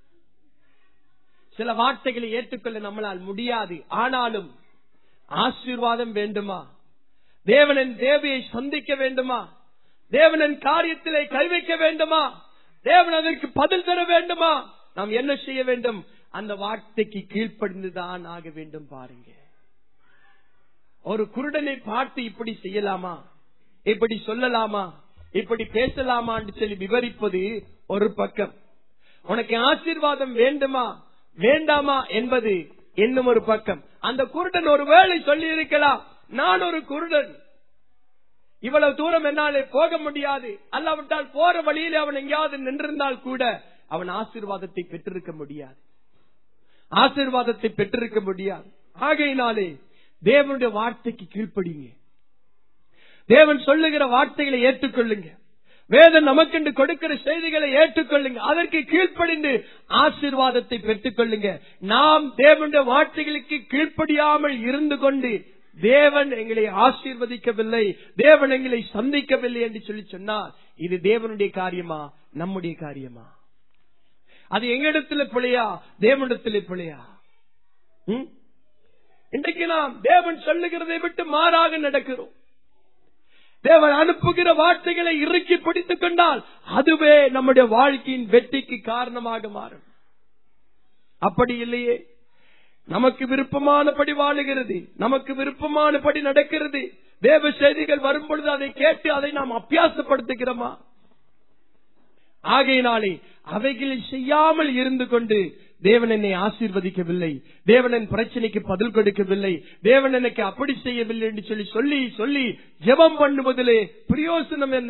[SPEAKER 1] சில வார்த்தைகளை ஏற்றுக்கொள்ள நம்மளால் முடியாது ஆனாலும் ஆசீர்வாதம் வேண்டுமா தேவனின் தேவையை சந்திக்க வேண்டுமா தேவனின் காரியத்திலே கை வைக்க வேண்டுமா தேவன் அதற்கு பதில் தர வேண்டுமா நாம் என்ன செய்ய வேண்டும் அந்த வார்த்தைக்கு கீழ்ப்படிந்துதான் ஆக வேண்டும் பாருங்க ஒரு குருடனை பார்த்து இப்படி செய்யலாமா இப்படி சொல்லலாமா இப்படி பேசலாமா என்று சொல்லி விவரிப்பது ஒரு பக்கம் உனக்கு ஆசீர்வாதம் வேண்டுமா வேண்டாமா என்பது இன்னும் ஒரு பக்கம் அந்த குருடன் ஒரு வேளை சொல்லி இருக்கலாம் நான் ஒரு குருடன் இவ்வளவு தூரம் என்னாலே போக முடியாது அல்லாவிட்டால் போற வழியில் அவன் எங்கேயாவது நின்றிருந்தால் கூட அவன் ஆசீர்வாதத்தை பெற்றிருக்க முடியாது ஆசீர்வாதத்தை பெற்றிருக்க முடியாது ஆகையினாலே தேவனுடைய வார்த்தைக்கு கீழ்ப்படிங்க தேவன் சொல்லுகிற வார்த்தைகளை ஏற்றுக்கொள்ளுங்க வேதம் நமக்கென்று கொடுக்கிற செய்திகளை ஏற்றுக்கொள்ளுங்க அதற்கு கீழ்ப்படிந்து ஆசீர்வாதத்தை பெற்றுக் கொள்ளுங்க நாம் தேவனுடைய வார்த்தைகளுக்கு கீழ்ப்படியாமல் இருந்து கொண்டு தேவன் எங்களை ஆசீர்வதிக்கவில்லை தேவன் எங்களை சந்திக்கவில்லை என்று சொல்லி சொன்னால் இது தேவனுடைய காரியமா நம்முடைய காரியமா அது எங்களிடத்துல பிழையா தேவனிடத்திலே பிழையா ம்? இன்றைக்கு நாம் தேவன் சொல்லுகிறதை விட்டு மாறாக நடக்கிறோம் தேவன் அனுப்புகிற வார்த்தைகளை இறுக்கி பிடித்துக் கொண்டால் அதுவே நம்முடைய வாழ்க்கையின் வெற்றிக்கு காரணமாக மாறும் அப்படி இல்லையே நமக்கு விருப்பமானபடி வாழுகிறது நமக்கு விருப்பமானபடி நடக்கிறது தேவ செய்திகள் வரும் பொழுது அதை கேட்டு அதை நாம் அபியாசப்படுத்துகிறோமா ஆகையினாலே அவைகளை செய்யாமல் இருந்து கொண்டு தேவன் என்னை ஆசீர்வதிக்கவில்லை தேவன் என் பிரச்சனைக்கு பதில் கொடுக்கவில்லை தேவன் எனக்கு அப்படி செய்யவில்லை என்று சொல்லி சொல்லி சொல்லி ஜெபம் பண்ணுவதிலே பிரயோசனம் என்ன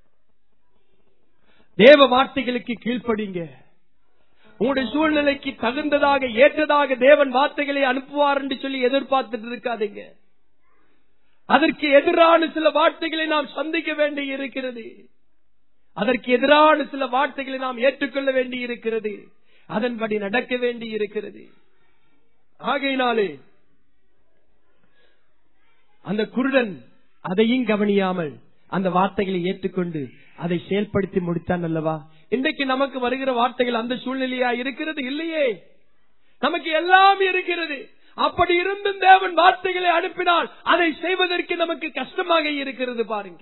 [SPEAKER 1] தேவ வார்த்தைகளுக்கு கீழ்ப்படிங்க உங்களுடைய சூழ்நிலைக்கு தகுந்ததாக ஏற்றதாக தேவன் வார்த்தைகளை அனுப்புவார் என்று சொல்லி எதிர்பார்த்துட்டு இருக்காதீங்க அதற்கு எதிரான சில வார்த்தைகளை நாம் சந்திக்க வேண்டி இருக்கிறது அதற்கு எதிரான சில வார்த்தைகளை நாம் ஏற்றுக்கொள்ள வேண்டி இருக்கிறது அதன்படி நடக்க வேண்டி இருக்கிறது ஆகையினாலே அந்த குருடன் அதையும் கவனியாமல் அந்த வார்த்தைகளை ஏற்றுக்கொண்டு அதை செயல்படுத்தி முடித்தான் அல்லவா இன்றைக்கு நமக்கு வருகிற வார்த்தைகள் அந்த சூழ்நிலையா இருக்கிறது இல்லையே நமக்கு எல்லாம் இருக்கிறது அப்படி இருந்தும் தேவன் வார்த்தைகளை அனுப்பினால் அதை செய்வதற்கு நமக்கு கஷ்டமாக இருக்கிறது பாருங்க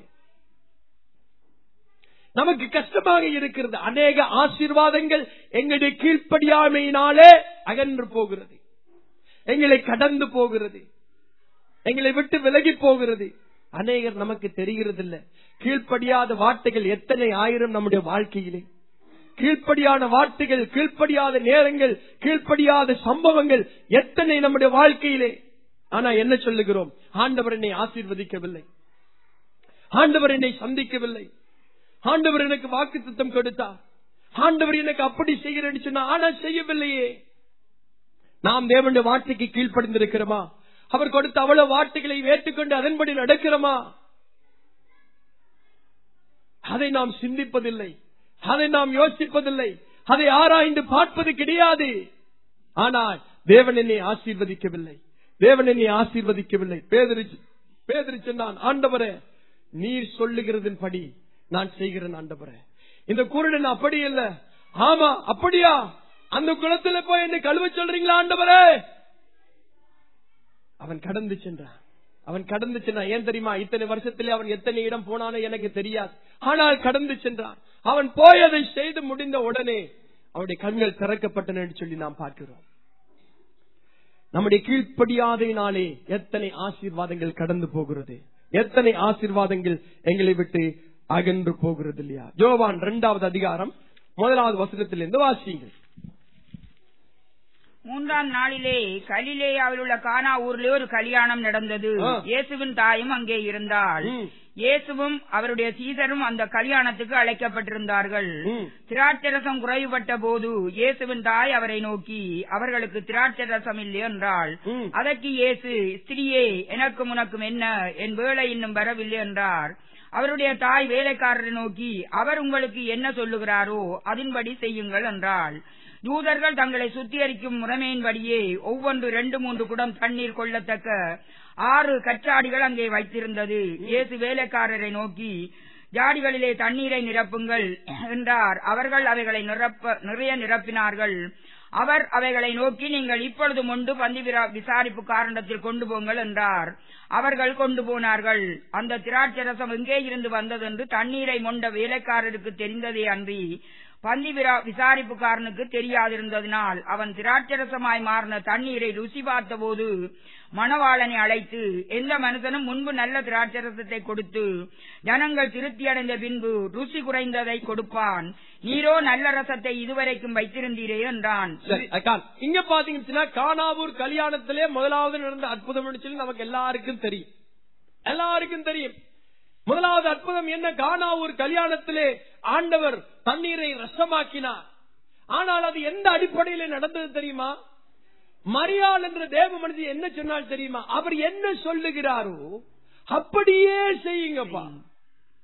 [SPEAKER 1] நமக்கு கஷ்டமாக இருக்கிறது அநேக ஆசீர்வாதங்கள் எங்களுடைய கீழ்ப்படியாமையினாலே அகன்று போகிறது எங்களை கடந்து போகிறது எங்களை விட்டு விலகி போகிறது அநேகர் நமக்கு தெரிகிறது இல்ல கீழ்ப்படியாத வார்த்தைகள் எத்தனை ஆயிரம் நம்முடைய வாழ்க்கையிலே கீழ்ப்படியான வார்த்தைகள் கீழ்ப்படியாத நேரங்கள் கீழ்ப்படியாத சம்பவங்கள் எத்தனை நம்முடைய வாழ்க்கையிலே ஆனா என்ன சொல்லுகிறோம் ஆண்டவர் என்னை ஆசீர்வதிக்கவில்லை ஆண்டவர் என்னை சந்திக்கவில்லை ஆண்டவர் எனக்கு வாக்கு திட்டம் கொடுத்தார் ஆண்டவர் எனக்கு அப்படி செய்கிறேன்னு சொன்னா ஆனா செய்யவில்லையே நாம் தேவனுடைய வார்த்தைக்கு கீழ்ப்படிந்திருக்கிறோமா அவர் கொடுத்த அவ்வளவு வார்த்தைகளை ஏற்றுக்கொண்டு அதன்படி நடக்கிறோமா அதை நாம் சிந்திப்பதில்லை அதை நாம் யோசிப்பதில்லை அதை ஆராய்ந்து பார்ப்பது கிடையாது ஆனால் தேவன் என்னை ஆசீர்வதிக்கவில்லை தேவன் என்னை ஆசீர்வதிக்கவில்லை பேதரிச்சு பேதரிச்சு நான் ஆண்டவரே நீர் சொல்லுகிறதன் படி நான் செய்கிறேன் ஆண்டவரே இந்த குருடன் அப்படி இல்ல ஆமா அப்படியா அந்த குளத்துல போய் என்னை கழுவ சொல்றீங்களா ஆண்டவரே அவன் கடந்து சென்றான் அவன் கடந்து சென்றான் ஏன் தெரியுமா இத்தனை வருஷத்திலே அவன் எத்தனை இடம் போனானோ எனக்கு தெரியாது ஆனால் கடந்து சென்றான் அவன் போய் அதை செய்து முடிந்த உடனே அவனுடைய கண்கள் திறக்கப்பட்டன என்று சொல்லி நாம் பார்க்கிறோம் நம்முடைய கீழ்ப்படியாதையினாலே எத்தனை ஆசீர்வாதங்கள் கடந்து போகிறது எத்தனை ஆசீர்வாதங்கள் எங்களை விட்டு அகன்று போகிறது இல்லையா ஜோவான் இரண்டாவது அதிகாரம் முதலாவது வசனத்திலிருந்து வாசியுங்கள்
[SPEAKER 2] மூன்றாம் நாளிலே கலிலேயாவில் உள்ள கானா ஊரிலே ஒரு கல்யாணம் நடந்தது
[SPEAKER 1] ஆ.
[SPEAKER 2] இயேசுவின் தாயும் அங்கே இருந்தாள்
[SPEAKER 1] ம்.
[SPEAKER 2] இயேசுவும் அவருடைய சீசரும் அந்த கல்யாணத்துக்கு அழைக்கப்பட்டிருந்தார்கள்
[SPEAKER 1] ம்.
[SPEAKER 2] திராட்சரசம் குறைவுபட்ட போது இயேசுவின் தாய் அவரை நோக்கி அவர்களுக்கு திராட்சரசம் இல்லை என்றாள்
[SPEAKER 1] ம்.
[SPEAKER 2] அதற்கு இயேசு ஸ்திரியே எனக்கும் உனக்கும் என்ன என் வேலை இன்னும் வரவில்லை என்றார் அவருடைய தாய் வேலைக்காரரை நோக்கி அவர் உங்களுக்கு என்ன சொல்லுகிறாரோ அதன்படி செய்யுங்கள் என்றாள் யூதர்கள் தங்களை சுத்திகரிக்கும் முறைமையின்படியே ஒவ்வொன்று ரெண்டு மூன்று குடம் தண்ணீர் கொள்ளத்தக்க ஆறு கச்சாடிகள் அங்கே வைத்திருந்தது இயேசு வேலைக்காரரை நோக்கி ஜாடிகளிலே தண்ணீரை நிரப்புங்கள் என்றார் அவர்கள் அவைகளை நிரப்ப நிறைய நிரப்பினார்கள் அவர் அவைகளை நோக்கி நீங்கள் இப்பொழுது முண்டு பந்தி விரா- விசாரிப்பு காரணத்தில் கொண்டு போங்கள் என்றார் அவர்கள் கொண்டு போனார்கள் அந்த திராட்சரசம் எங்கே இருந்து வந்ததென்று தண்ணீரை மொண்ட வேலைக்காரருக்கு தெரிந்ததே அன்றி பந்தி விரா- விசாரிப்புக்காரனுக்கு தெரியாதிருந்ததினால் அவன் திராட்சரசமாய் மாறின தண்ணீரை ருசி பார்த்தபோது மணவாளனை அழைத்து எந்த மனுஷனும் முன்பு நல்ல திராட்சரசத்தை கொடுத்து ஜனங்கள் திருப்தியடைந்த பின்பு ருசி குறைந்ததை கொடுப்பான் நீரோ நல்ல ரசத்தை இதுவரைக்கும் வைத்திருந்தீரே என்றான்
[SPEAKER 1] சரி, அக்கா, இங்க பாத்தீங்கன்னா கானாவூர் கல்யாணத்திலே முதலாவது நடந்த அற்புதம் சொல்லி நமக்கு எல்லாருக்கும் தெரியும் எல்லாருக்கும் தெரியும் முதலாவது அற்புதம் என்ன கானாவூர் கல்யாணத்திலே ஆண்டவர் தண்ணீரை ரசமாக்கினார் ஆனால் அது எந்த அடிப்படையில நடந்தது தெரியுமா மரியாள் என்ற தேவ மனிதி என்ன சொன்னால் தெரியுமா அவர் என்ன சொல்லுகிறாரோ அப்படியே செய்யுங்கப்பா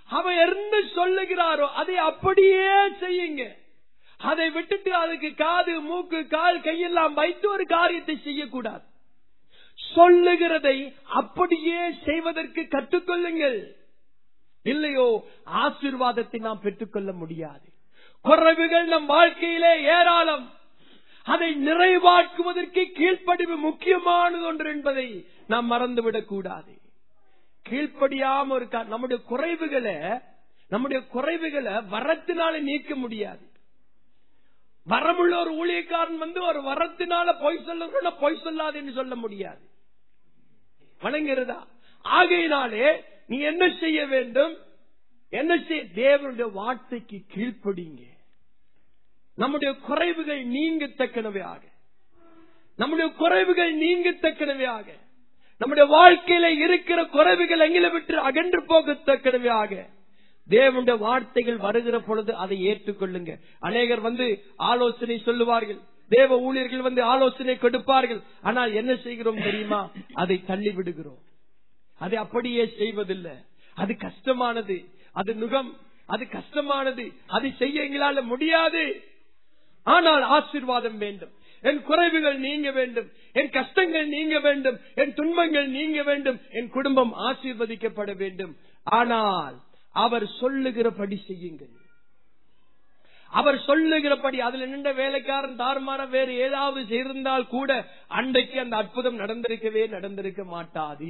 [SPEAKER 1] அவன் என்ன சொல்லுகிறாரோ அதை அப்படியே செய்யுங்க அதை விட்டுட்டு அதுக்கு காது மூக்கு கால் கையெல்லாம் வைத்து ஒரு காரியத்தை செய்யக்கூடாது சொல்லுகிறதை அப்படியே செய்வதற்கு கற்றுக்கொள்ளுங்கள் இல்லையோ ஆசீர்வாதத்தை நாம் பெற்றுக்கொள்ள முடியாது குறைவுகள் நம் வாழ்க்கையிலே ஏராளம் அதை நிறைவாக்குவதற்கு கீழ்ப்படிவு முக்கியமானது ஒன்று என்பதை நாம் மறந்துவிடக் கூடாது கீழ்ப்படியாம இருக்கா நம்முடைய குறைவுகளை நம்முடைய குறைவுகளை வரத்தினால நீக்க முடியாது வரமுள்ள ஒரு ஊழியக்காரன் வந்து ஒரு வரத்தினால பொய் சொல்ல பொய் சொல்லாது என்று சொல்ல முடியாது வணங்குகிறதா ஆகையினாலே நீ என்ன செய்ய வேண்டும் என்ன செய்ய தேவனுடைய வார்த்தைக்கு கீழ்ப்படிங்க நம்முடைய குறைவுகள் நீங்கத்தக்கனவே ஆக நம்முடைய குறைவுகள் நீங்கத்தக்கனவே ஆக நம்முடைய வாழ்க்கையில இருக்கிற குறைவுகள் எங்களை விட்டு அகன்று போகத்தக்கனவே ஆக தேவனுடைய வார்த்தைகள் வருகிற பொழுது அதை ஏற்றுக்கொள்ளுங்க அநேகர் வந்து ஆலோசனை சொல்லுவார்கள் தேவ ஊழியர்கள் வந்து ஆலோசனை கொடுப்பார்கள் ஆனால் என்ன செய்கிறோம் தெரியுமா அதை தள்ளி விடுகிறோம் அதை அப்படியே செய்வதில்லை அது கஷ்டமானது அது நுகம் அது கஷ்டமானது அது செய்ய எங்களால முடியாது ஆனால் ஆசீர்வாதம் வேண்டும் என் குறைவுகள் நீங்க வேண்டும் என் கஷ்டங்கள் நீங்க வேண்டும் என் துன்பங்கள் நீங்க வேண்டும் என் குடும்பம் ஆசீர்வதிக்கப்பட வேண்டும் ஆனால் அவர் சொல்லுகிறபடி செய்யுங்கள் அவர் சொல்லுகிறபடி அதுல நின்ற வேலைக்காரன் தாறுமாற வேறு ஏதாவது செய்திருந்தால் கூட அன்றைக்கு அந்த அற்புதம் நடந்திருக்கவே நடந்திருக்க மாட்டாது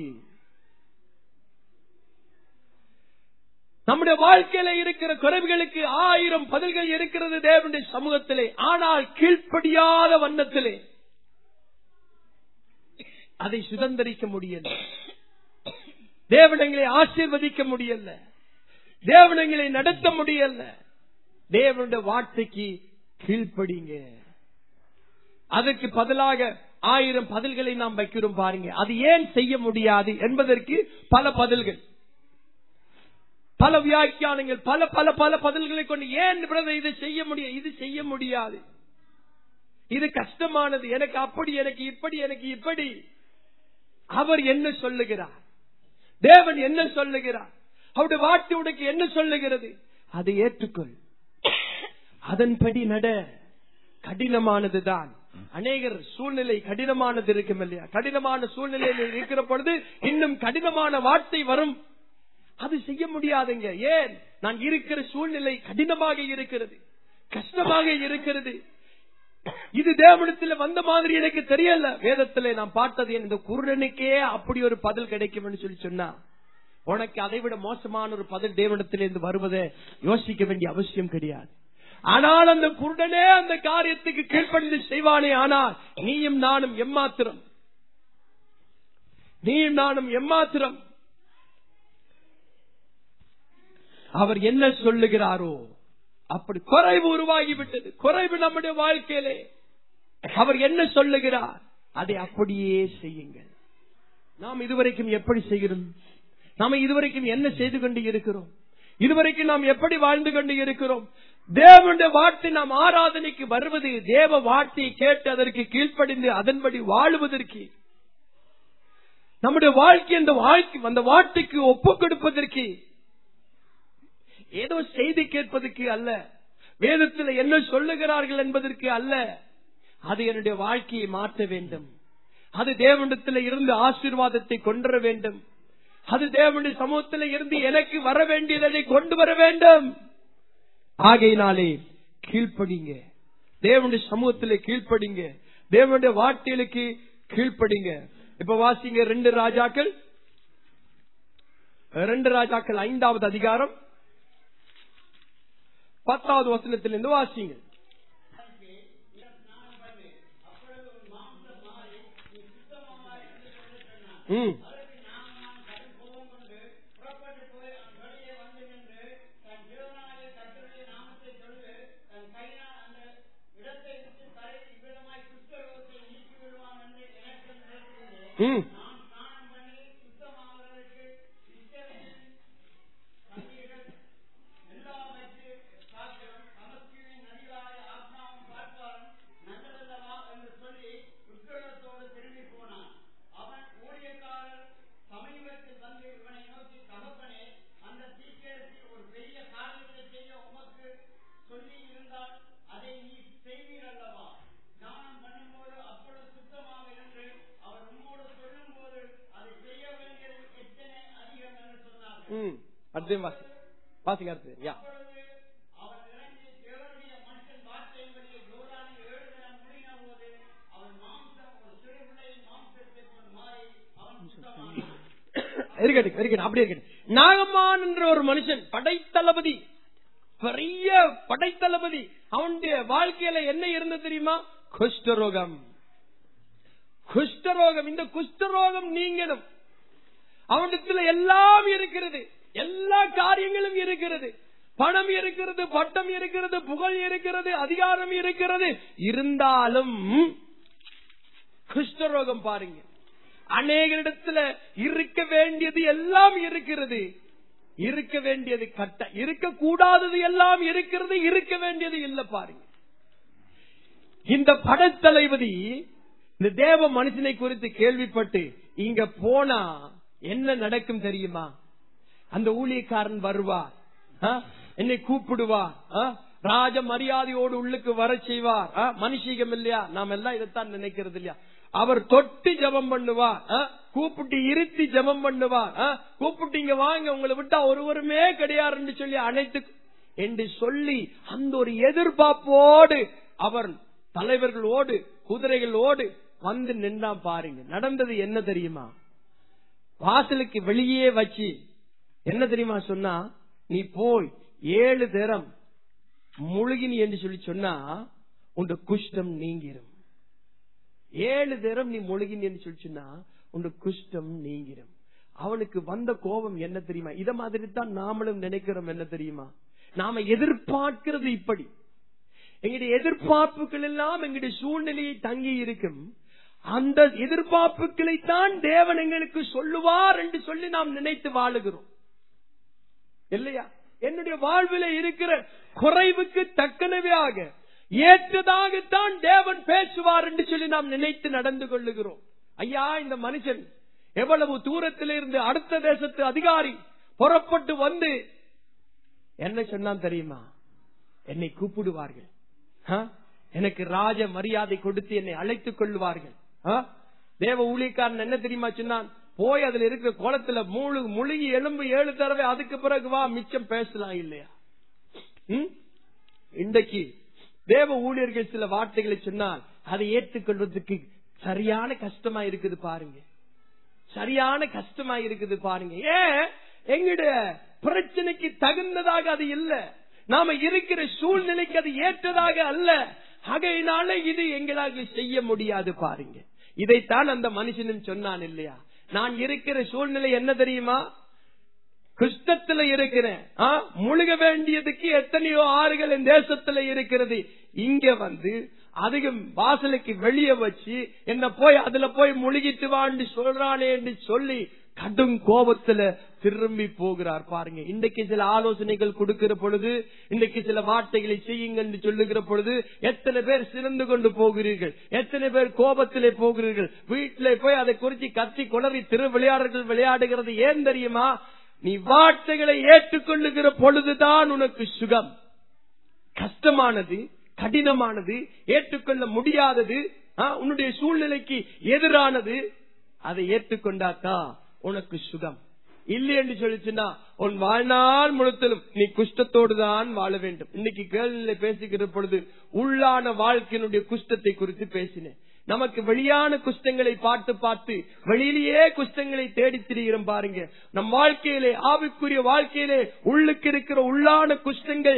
[SPEAKER 1] நம்முடைய வாழ்க்கையில இருக்கிற குறைவுகளுக்கு ஆயிரம் பதில்கள் இருக்கிறது தேவனுடைய சமூகத்திலே ஆனால் கீழ்ப்படியாத வண்ணத்திலே அதை சுதந்திரிக்க முடியல தேவனங்களை ஆசீர்வதிக்க முடியல தேவனங்களை நடத்த முடியல தேவனுடைய வார்த்தைக்கு கீழ்ப்படிங்க அதற்கு பதிலாக ஆயிரம் பதில்களை நாம் வைக்கிறோம் பாருங்க அது ஏன் செய்ய முடியாது என்பதற்கு பல பதில்கள் பல வியாக்கியானங்கள் பல பல பல பதில்களை கொண்டு ஏன் பிரதர் இதை செய்ய முடியும் இது செய்ய முடியாது இது கஷ்டமானது எனக்கு அப்படி எனக்கு இப்படி எனக்கு இப்படி அவர் என்ன சொல்லுகிறார் தேவன் என்ன சொல்லுகிறார் அவருடைய வார்த்தை உனக்கு என்ன சொல்லுகிறது அதை ஏற்றுக்கொள் அதன்படி நட கடினமானதுதான் அநேகர் சூழ்நிலை கடினமானது இருக்கும் இல்லையா கடினமான சூழ்நிலையில் இருக்கிற பொழுது இன்னும் கடினமான வார்த்தை வரும் அது செய்ய முடியாதுங்க ஏன் நான் இருக்கிற சூழ்நிலை கடினமாக இருக்கிறது கஷ்டமாக இருக்கிறது இது தேவனத்தில் வந்த மாதிரி எனக்கு தெரியல வேதத்திலே நான் பார்த்தது இந்த குருடனுக்கே அப்படி ஒரு பதில் கிடைக்கும் சொல்லி சொன்னா உனக்கு அதை விட மோசமான ஒரு பதில் தேவனத்திலிருந்து வருவதை யோசிக்க வேண்டிய அவசியம் கிடையாது ஆனால் அந்த குருடனே அந்த காரியத்துக்கு கீழ்ப்படிந்து செய்வானே ஆனால் நீயும் நானும் எம்மாத்திரம் நீயும் நானும் எம்மாத்திரம் அவர் என்ன சொல்லுகிறாரோ அப்படி குறைவு உருவாகிவிட்டது குறைவு நம்முடைய வாழ்க்கையிலே அவர் என்ன சொல்லுகிறார் அதை அப்படியே செய்யுங்கள் நாம் இதுவரைக்கும் எப்படி செய்கிறோம் நாம இதுவரைக்கும் என்ன செய்து கொண்டு இருக்கிறோம் இதுவரைக்கும் நாம் எப்படி வாழ்ந்து கொண்டு இருக்கிறோம் தேவனுடைய வார்த்தை நாம் ஆராதனைக்கு வருவது தேவ வார்த்தையை கேட்டு அதற்கு கீழ்ப்படிந்து அதன்படி வாழுவதற்கு நம்முடைய வாழ்க்கை அந்த வாழ்க்கை அந்த வார்த்தைக்கு ஒப்பு கொடுப்பதற்கு ஏதோ செய்தி கேட்பதற்கு அல்ல வேதத்தில் என்ன சொல்லுகிறார்கள் என்பதற்கு அல்ல அது என்னுடைய வாழ்க்கையை மாற்ற வேண்டும் அது தேவனிடத்தில் இருந்து ஆசீர்வாதத்தை கொண்டு வேண்டும் அது தேவனுடைய சமூகத்தில் இருந்து எனக்கு வர வேண்டியதை கொண்டு வர வேண்டும் ஆகையினாலே கீழ்ப்படிங்க தேவனுடைய சமூகத்திலே கீழ்ப்படிங்க தேவனுடைய வார்த்தைகளுக்கு கீழ்ப்படிங்க இப்ப வாசிங்க ரெண்டு ராஜாக்கள் ரெண்டு ராஜாக்கள் ஐந்தாவது அதிகாரம் பத்தாவது வசனத்திலிருந்து வாசிங்க ம் ம் அடுத்து வாசி வாசிங்க அடுத்து யா இருக்கட்டும் இருக்கட்டும் அப்படி இருக்கட்டும் நாகமான் என்ற ஒரு மனுஷன் படைத்தளபதி பெரிய படைத்தளபதி அவனுடைய வாழ்க்கையில என்ன இருந்தது தெரியுமா குஷ்டரோகம் குஷ்டரோகம் இந்த குஷ்டரோகம் நீங்கணும் அவனிடத்துல எல்லாம் இருக்கிறது எல்லா காரியங்களும் இருக்கிறது பணம் இருக்கிறது பட்டம் இருக்கிறது புகழ் இருக்கிறது அதிகாரம் இருக்கிறது இருந்தாலும் குஷ்டரோகம் பாருங்க அநேகரிடத்துல இருக்க வேண்டியது எல்லாம் இருக்கிறது இருக்க வேண்டியது கட்ட இருக்க கூடாதது எல்லாம் இருக்கிறது இருக்க வேண்டியது இல்ல பாருங்க இந்த படத்தளபதி இந்த தேவ மனுஷனை குறித்து கேள்விப்பட்டு இங்க போனா என்ன நடக்கும் தெரியுமா அந்த ஊழியக்காரன் வருவார் ஆ? என்னை கூப்பிடுவார் ஆ? ராஜ மரியாதையோடு உள்ளுக்கு வர செய்வார் ஆ? மனுஷீகம் இல்லையா நாம் எல்லாம் இதைத்தான் நினைக்கிறது இல்லையா அவர் தொட்டு ஜெபம் பண்ணுவார் ஆ? கூப்பிட்டு இருத்தி ஜெபம் பண்ணுவார் ஆ? கூப்பிட்டு இங்க வாங்க உங்களை விட்டா ஒருவருமே கிடையாதுன்னு சொல்லி அனைத்து என்று சொல்லி அந்த ஒரு எதிர்பார்ப்போடு அவர் தலைவர்களோடு குதிரைகளோடு வந்து நின்றா பாருங்க நடந்தது என்ன தெரியுமா வாசலுக்கு வெளியே வச்சு என்ன தெரியுமா சொன்னா நீ போய் ஏழு தரம் முழுகினி என்று சொல்லி சொன்னா உன் குஷ்டம் நீங்கிரும் ஏழு தரம் நீ முழுகினி என்று சொல்லி சொன்னா உன் குஷ்டம் நீங்கிரும் அவனுக்கு வந்த கோபம் என்ன தெரியுமா இத மாதிரி தான் நாமளும் நினைக்கிறோம் என்ன தெரியுமா நாம எதிர்பார்க்கிறது இப்படி எங்களுடைய எதிர்பார்ப்புகள் எல்லாம் எங்களுடைய சூழ்நிலையை தங்கி இருக்கும் அந்த எதிர்பார்ப்புகளை தான் தேவன் எங்களுக்கு சொல்லுவார் என்று சொல்லி நாம் நினைத்து வாழுகிறோம் இல்லையா என்னுடைய வாழ்வில இருக்கிற குறைவுக்கு தக்கனவையாக ஏற்றதாகத்தான் தேவன் பேசுவார் என்று சொல்லி நாம் நினைத்து நடந்து கொள்ளுகிறோம் ஐயா இந்த மனுஷன் எவ்வளவு தூரத்திலிருந்து அடுத்த தேசத்து அதிகாரி புறப்பட்டு வந்து என்ன சொன்னான் தெரியுமா என்னை கூப்பிடுவார்கள் ஆ? எனக்கு ராஜ மரியாதை கொடுத்து என்னை அழைத்துக் கொள்வார்கள் ஆ? தேவ ஊழியக்காரன் என்ன தெரியுமா சொன்னான் போய் அதுல இருக்கிற குளத்துல மூழு முழுகி எலும்பு ஏழு தடவை அதுக்கு பிறகு வா மிச்சம் பேசலாம் இல்லையா ம்? இன்றைக்கு தேவ ஊழியர்கள் சில வார்த்தைகளை சொன்னால் அதை ஏற்றுக்கொள்வதற்கு சரியான கஷ்டமா இருக்குது பாருங்க சரியான கஷ்டமா இருக்குது பாருங்க ஏன் எங்களுடைய பிரச்சனைக்கு தகுந்ததாக அது இல்ல நாம இருக்கிற சூழ்நிலைக்கு அது ஏற்றதாக அல்ல ஆகையினால இது எங்களால் செய்ய முடியாது பாருங்க இதைத்தான் அந்த மனுஷனும் சொன்னான் இல்லையா நான் இருக்கிற சூழ்நிலை என்ன தெரியுமா குஷ்டத்துல இருக்கிறேன் ஆ, முழுக வேண்டியதுக்கு எத்தனையோ ஆறுகள் இந்த தேசத்துல இருக்கிறது இங்க வந்து அதிகம் வாசலுக்கு வெளியே வச்சு என்ன போய் அதுல போய் முழுகிட்டு வான்னு சொல்றானே என்று சொல்லி கடும் கோபத்துல திரும்பி போகிறார் பாருங்க இன்றைக்கு சில ஆலோசனைகள் கொடுக்கிற பொழுது இன்றைக்கு சில வார்த்தைகளை செய்யுங்கள் என்று சொல்லுகிற பொழுது எத்தனை பேர் சிறந்து கொண்டு போகிறீர்கள் எத்தனை பேர் கோபத்திலே போகிறீர்கள் வீட்டிலே போய் அதை குறித்து கத்தி குளறி திரு விளையாடுகள் விளையாடுகிறது ஏன் தெரியுமா நீ வார்த்தைகளை ஏற்றுக்கொள்ளுகிற பொழுதுதான் உனக்கு சுகம் கஷ்டமானது கடினமானது ஏற்றுக்கொள்ள முடியாதது ஆ, உன்னுடைய சூழ்நிலைக்கு எதிரானது அதை ஏற்றுக்கொண்டாக்கா உனக்கு சுகம் இல்லை என்று சொல்லிச்சுன்னா உன் வாழ்நாள் முழுத்திலும் நீ குஷ்டத்தோடு தான் வாழ வேண்டும் இன்னைக்கு கேள்வியில பேசுகிற பொழுது உள்ளான வாழ்க்கையினுடைய குஷ்டத்தை குறித்து பேசினேன் நமக்கு வெளியான குஷ்டங்களை பார்த்து பார்த்து வெளியிலேயே குஷ்டங்களை தேடி திரிகிறோம் பாருங்க நம் வாழ்க்கையிலே ஆவிக்குரிய வாழ்க்கையிலே உள்ளுக்கு இருக்கிற உள்ளான குஷ்டங்கள்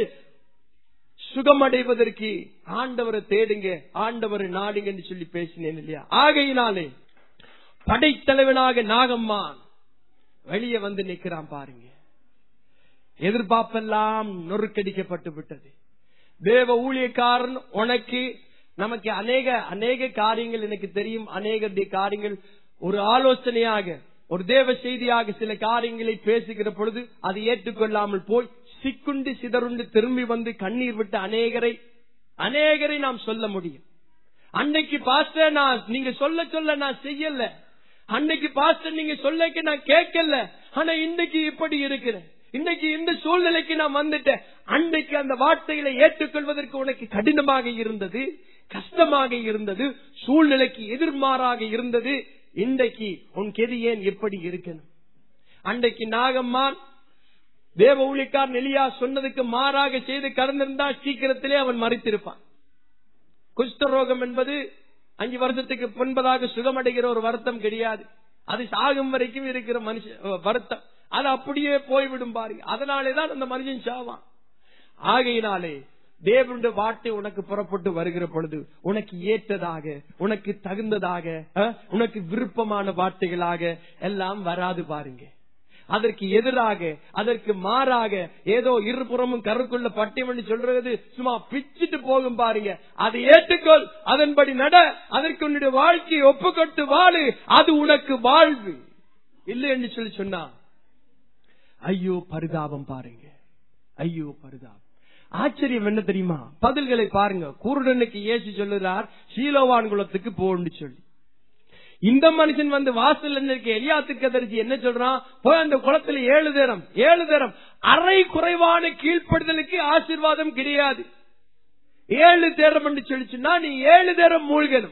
[SPEAKER 1] சுகமடைவதற்கு ஆண்டவரை தேடுங்க ஆண்டவரை நாடுங்க என்று சொல்லி பேசினேன் இல்லையா ஆகையினாலே படைத்தலைவனாக நாகம்மான் வெளியே வந்து நிக்கிறான் பாருங்க எதிர்பார்ப்பெல்லாம் நொறுக்கடிக்கப்பட்டு விட்டது தேவ ஊழியக்காரன் உனக்கு நமக்கு அநேக அநேக காரியங்கள் எனக்கு தெரியும் அநேக காரியங்கள் ஒரு ஆலோசனையாக ஒரு தேவ செய்தியாக சில காரியங்களை பேசுகிற பொழுது அதை ஏற்றுக்கொள்ளாமல் போய் சிக்குண்டு சிதறுண்டு திரும்பி வந்து கண்ணீர் விட்ட அநேகரை அநேகரை நாம் சொல்ல முடியும் அன்னைக்கு பாஸ்டர் நான் நீங்க சொல்ல சொல்ல நான் செய்யல அன்னைக்கு பாஸ்டர் நீங்க சொல்லக்கு நான் கேட்கல ஆனா இன்னைக்கு இப்படி இருக்கிறேன் இன்னைக்கு இந்த சூழ்நிலைக்கு நான் வந்துட்டேன் அன்னைக்கு அந்த வார்த்தைகளை ஏற்றுக்கொள்வதற்கு உனக்கு கடினமாக இருந்தது கஷ்டமாக இருந்தது சூழ்நிலைக்கு எதிர்மாறாக இருந்தது இன்றைக்கு உன் கெதி ஏன் எப்படி இருக்கணும் அன்றைக்கு நாகம்மான் தேவ ஊழியக்காரன் எலியா சொன்னதுக்கு மாறாக செய்து கடந்திருந்தால் சீக்கிரத்திலே அவன் மறித்திருப்பான் குஷ்டரோகம் என்பது அஞ்சு வருஷத்துக்கு முன்பதாக சுகமடைகிற ஒரு வருத்தம் கிடையாது அது சாகும் வரைக்கும் இருக்கிற மனுஷ வருத்தம் அது அப்படியே போய்விடும் பாருங்க அதனாலேதான் அந்த மனுஷன் சாவான் ஆகையினாலே தேவனுடைய வார்த்தை உனக்கு புறப்பட்டு வருகிற பொழுது உனக்கு ஏற்றதாக உனக்கு தகுந்ததாக அஹ், உனக்கு விருப்பமான வார்த்தைகளாக எல்லாம் வராது பாருங்க அதற்கு எதிராக அதற்கு மாறாக ஏதோ இருபுறமும் கருக்குள்ள பட்டியம் சொல்றது சும்மா பிச்சுட்டு போகும் பாருங்க அதை ஏற்றுக்கொள் அதன்படி நட அதற்கு உன்னுடைய வாழ்க்கையை ஒப்புக்கொட்டு வாழு அது உனக்கு வாழ்வு இல்லை என்று சொல்லி சொன்னா ஐயோ பரிதாபம் பாருங்க ஐயோ பரிதாபம் ஆச்சரியம் என்ன தெரியுமா பதில்களை பாருங்க குருடனுக்கு ஏசி சொல்லுறார் சீலோவான் குலத்துக்கு போன்னு சொல்லி இந்த மனுஷன் வந்து வாசல் இருக்க எலியாத்துக்கு கதறிச்சு என்ன சொல்றான் போய் அந்த குளத்துல ஏழு தேரம் ஏழு தேரம் அரை குறைவான கீழ்ப்படுதலுக்கு ஆசீர்வாதம் கிடையாது ஏழு தேரம் என்று சொல்லிச்சுன்னா நீ ஏழு தேரம் மூழ்கணும்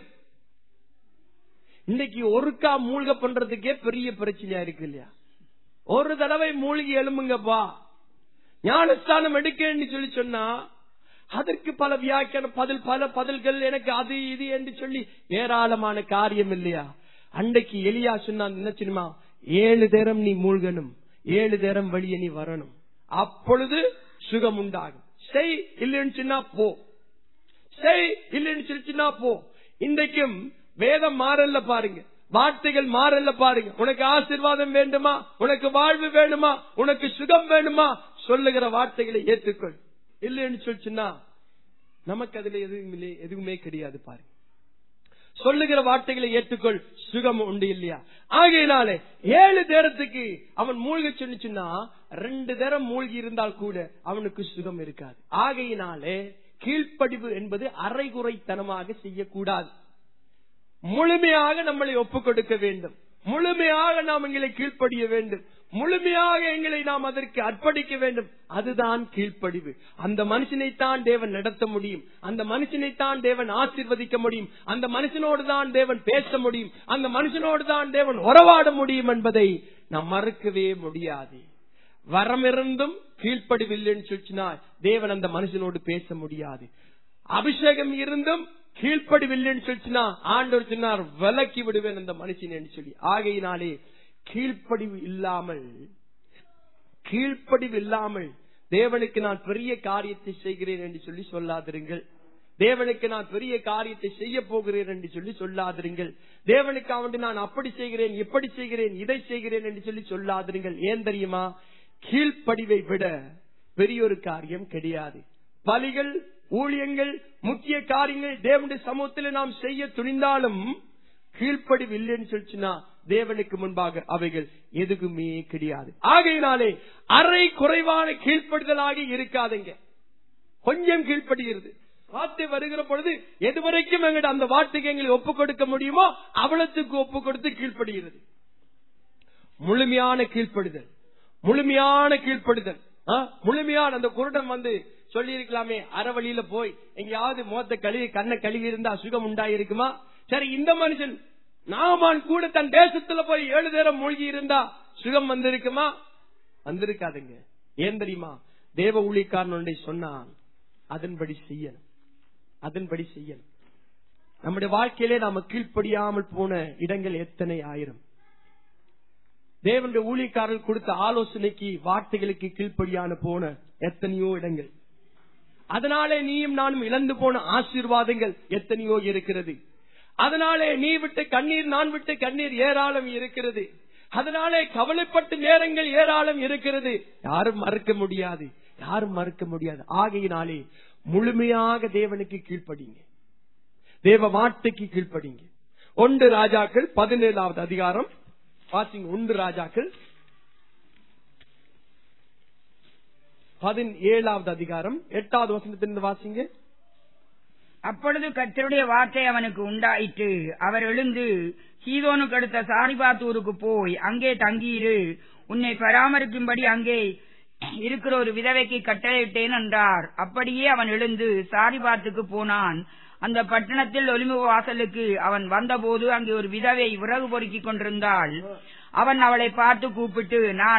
[SPEAKER 1] இன்னைக்கு ஒருக்கா மூழ்க பண்றதுக்கே பெரிய பிரச்சனையா இருக்கு இல்லையா ஒரு தடவை மூழ்கி எழும்புங்கப்பா ஞானஸ்தானம் எடுக்கன்னு சொல்லி சொன்னா அதற்கு பல வியாக்கியான பதில் பல பதில்கள் எனக்கு அது இது என்று சொல்லி ஏராளமான காரியம் இல்லையா அன்றைக்கு எலியா சொன்னான் என்ன தெரியுமா ஏழு தேரம் நீ மூழ்கணும் ஏழு தேரம் வெளியே நீ வரணும் அப்பொழுது சுகம் உண்டாகும் செய் இல்லைன்னு சொன்னா போ செய் இல்லைன்னு சொல்லிச்சுன்னா போ இன்றைக்கும் வேதம் மாறல்ல பாருங்க வார்த்தைகள் மாறல்ல பாருங்க உனக்கு ஆசீர்வாதம் வேண்டுமா உனக்கு வாழ்வு வேணுமா உனக்கு சுகம் வேணுமா சொல்லுகிற வார்த்தைகளை ஏற்றுக்கொள் இல்லைன்னு சொல்லிச்சுன்னா நமக்கு அதுல எதுவும் இல்லை எதுவுமே கிடையாது பாருங்க சொல்லுகிற வார்த்தைகளை ஏற்றுக்கொள் சுகம் உண்டு இல்லையா ஆகையினாலே ஏழு தேரத்துக்கு அவன் மூழ்க சொன்னிச்சுன்னா ரெண்டு தேரம் மூழ்கி இருந்தால் கூட அவனுக்கு சுகம் இருக்காது ஆகையினாலே கீழ்ப்படிவு என்பது அரைகுறைத்தனமாக செய்யக்கூடாது முழுமையாக நம்மளை ஒப்புக் கொடுக்க வேண்டும் முழுமையாக நாம் எங்களை கீழ்ப்படிய வேண்டும் முழுமையாக எங்களை நாம் அதற்கு அர்ப்பணிக்க வேண்டும் அதுதான் கீழ்ப்படிவு அந்த மனுஷனைத்தான் தேவன் நடத்த முடியும் அந்த மனுஷனைத்தான் தேவன் ஆசீர்வதிக்க முடியும் அந்த மனுஷனோடு தான் தேவன் பேச முடியும் அந்த மனுஷனோடு தான் தேவன் உறவாட முடியும் என்பதை நாம் மறுக்கவே முடியாது வரமிருந்தும் கீழ்ப்படிவில்லைன்னு சொல்லிச்சுனா தேவன் அந்த மனுஷனோடு பேச முடியாது அபிஷேகம் இருந்தும் கீழ்ப்படிவில்லைன்னு சொல்லிச்சுனா ஆண்டவர் சொன்னார் விலக்கி விடுவேன் அந்த மனுஷன் என்று சொல்லி ஆகையினாலே கீழ்ப்படிவு இல்லாமல் கீழ்ப்படிவு இல்லாமல் தேவனுக்கு நான் பெரிய காரியத்தை செய்கிறேன் என்று சொல்லி சொல்லாதிருங்கள் தேவனுக்கு நான் பெரிய காரியத்தை செய்ய போகிறேன் என்று சொல்லி சொல்லாதிருங்கள் தேவனுக்கு அவன் நான் அப்படி செய்கிறேன் இப்படி செய்கிறேன் இதை செய்கிறேன் என்று சொல்லி சொல்லாதிருங்கள் ஏன் தெரியுமா கீழ்ப்படிவை விட பெரிய ஒரு காரியம் கிடையாது பலிகள் ஊழியங்கள் முக்கிய காரியங்கள் தேவனுடைய சமூகத்தில் நாம் செய்ய துணிந்தாலும் கீழ்ப்படிவு இல்லைன்னு சொல்லிச்சுன்னா தேவனுக்கு முன்பாக அவைகள் எதுக்குமே கிடையாது ஆகையினாலே அரை குறைவான கீழ்ப்படுதலாக இருக்காதுங்க கொஞ்சம் கீழ்ப்படுகிறது வார்த்தை வருகிற பொழுது எதுவரைக்கும் எங்கிட்ட அந்த வார்த்தைக்கு எங்களை ஒப்புக் கொடுக்க முடியுமோ அவளத்துக்கு ஒப்புக் கொடுத்து கீழ்ப்படுகிறது முழுமையான கீழ்ப்படுதல் முழுமையான கீழ்ப்படுதல் ஆ? முழுமையான அந்த குருடன் வந்து சொல்லி இருக்கலாமே அறவழியில போய் எங்கேயாவது மோத்த கழுவி கண்ணை கழுவி இருந்தா சுகம் உண்டாயிருக்குமா சரி இந்த மனுஷன் நாமான் கூட தன் தேசத்துல போய் ஏழு நேரம் மூழ்கி இருந்தா சுகம் வந்திருக்குமா வந்திருக்காதுங்க ஏன் தெரியுமா தேவ ஊழியக்காரன் ஒன்றை சொன்னான் அதன்படி செய்யணும் அதன்படி செய்யணும் நம்முடைய வாழ்க்கையிலே நாம கீழ்ப்படியாமல் போன இடங்கள் எத்தனை ஆயிரம் தேவனுடைய ஊழியக்காரர்கள் கொடுத்த ஆலோசனைக்கு வார்த்தைகளுக்கு கீழ்ப்படியான போன எத்தனையோ இடங்கள் அதனாலே நீயும் நானும் இழந்து போன ஆசீர்வாதங்கள் எத்தனையோ இருக்கிறது அதனாலே நீ விட்டு கண்ணீர் நான் விட்டு கண்ணீர் ஏராளம் இருக்கிறது அதனாலே கவலைப்பட்டு நேரங்கள் ஏராளம் இருக்கிறது யாரும் மறுக்க முடியாது யாரும் மறுக்க முடியாது ஆகையினாலே முழுமையாக தேவனுக்கு கீழ்ப்படிங்க தேவ வார்த்தைக்கு கீழ்ப்படிங்க ஒன்று ராஜாக்கள் பதினேழாவது அதிகாரம் வாசிங்க ஒன்று ராஜாக்கள் பதினேழாவது அதிகாரம் எட்டாவது வசனத்திலிருந்து வாசிங்க
[SPEAKER 2] அப்பொழுது கர்த்தருடைய வார்த்தை அவனுக்கு உண்டாயிற்று அவர் எழுந்து சீதோனுக்கு அடுத்த சாரிபாத்தூருக்கு போய் அங்கே தங்கியிரு உன்னை பராமரிக்கும்படி அங்கே இருக்கிற ஒரு விதவைக்கு கட்டளையிட்டேன் என்றார் அப்படியே அவன் எழுந்து சாரிபாத்துக்கு போனான் அந்த பட்டணத்தில் ஒலிமுக வாசலுக்கு அவன் வந்தபோது அங்கே ஒரு விதவை விறகு பொறுக்கிக் கொண்டிருந்தாள் அவன் அவளை பார்த்து கூப்பிட்டு நான்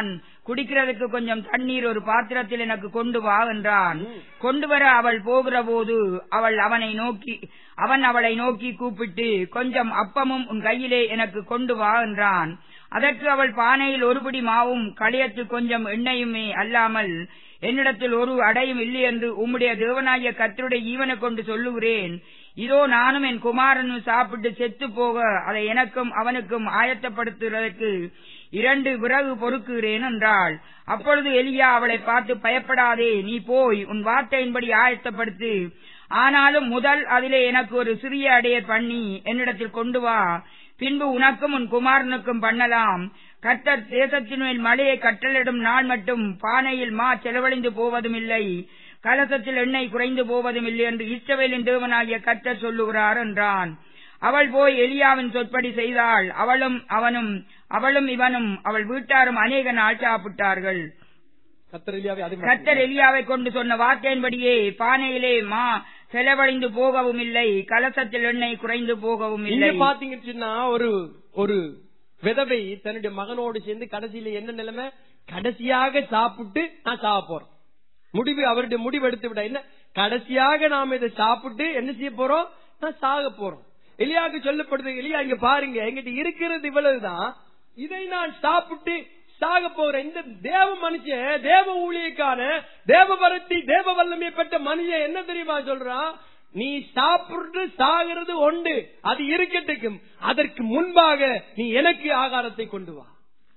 [SPEAKER 2] குடிக்கிறதுக்கு கொஞ்சம் தண்ணீர் ஒரு பாத்திரத்தில் எனக்கு கொண்டு வா என்றான் கொண்டு வர அவள் போகிற போது அவள் அவனை நோக்கி அவன் அவளை நோக்கி கூப்பிட்டு கொஞ்சம் அப்பமும் உன் கையிலே எனக்கு கொண்டு வா என்றான் அதற்கு அவள் பானையில் ஒருபடி மாவும் களியத்தில் கொஞ்சம் எண்ணெயுமே அல்லாமல் என்னிடத்தில் ஒரு அடையும் இல்லை என்று உம்முடைய தேவனாகிய கர்த்தருடைய ஈவனை கொண்டு சொல்லுகிறேன் இதோ நானும் என் குமாரனும் சாப்பிட்டு செத்து போக அதை எனக்கும் அவனுக்கும் ஆயத்தப்படுத்துவதற்கு இரண்டு விறகு பொறுக்குகிறேன் என்றாள் அப்பொழுது எலியா அவளை பார்த்து பயப்படாதே நீ போய் உன் வார்த்தையின்படி ஆயத்தப்படுத்து ஆனாலும் முதல் அதிலே எனக்கு ஒரு சிறிய அடையர் பண்ணி என்னிடத்தில் கொண்டு வா பின்பு உனக்கும் உன் குமாரனுக்கும் பண்ணலாம் கர்த்தர் தேசத்தின் மேல் மழையை கட்டளிடும் நாள் மட்டும் பானையில் மா செலவழிந்து போவதும் இல்லை கலசத்தில் எண்ணெய் குறைந்து போவதும் இல்லை என்று இஸ்ரவேலின் தேவனாகிய கர்த்தர் சொல்லுகிறார் என்றான் அவள் போய் எலியாவின் சொற்படி செய்தாள் அவளும் அவனும் அவளும் இவனும் அவள் வீட்டாரும் அநேக நாள் சாப்பிட்டார்கள்
[SPEAKER 1] கத்தர் எலியாவை அது
[SPEAKER 2] கர்த்தர் எலியாவை கொண்டு சொன்ன வார்த்தையின்படியே பானையிலே மா செலவழிந்து போகவும் இல்லை கலசத்தில் எண்ணெய் குறைந்து போகவும்
[SPEAKER 1] இங்க
[SPEAKER 2] இல்லை
[SPEAKER 1] பாத்தீங்கன்னு சொன்னா ஒரு ஒரு விதவை தன்னுடைய மகனோடு சேர்ந்து கடைசியில என்ன நிலைமை கடைசியாக சாப்பிட்டு நான் சாக போறேன் முடிவு அவருடைய முடிவு எடுத்து விட என்ன கடைசியாக நாம் இதை சாப்பிட்டு என்ன செய்ய போறோம் நான் சாக போறோம் எலியாவுக்கு சொல்லப்படுது எலியா இங்க பாருங்க எங்கிட்ட இருக்கிறது இவ்வளவுதான் இதை நான் சாப்பிட்டு சாக போறேன் இந்த தேவ மனுஷன் தேவ ஊழியக்கான தேவ வரத்தி தேவ வல்லமை பெற்ற மனுஷன் என்ன தெரியுமா சொல்றான் நீ சாப்பிட்டு சாகிறது உண்டு அது இருக்கட்டுக்கும் அதற்கு முன்பாக நீ எனக்கு ஆகாரத்தை கொண்டு வா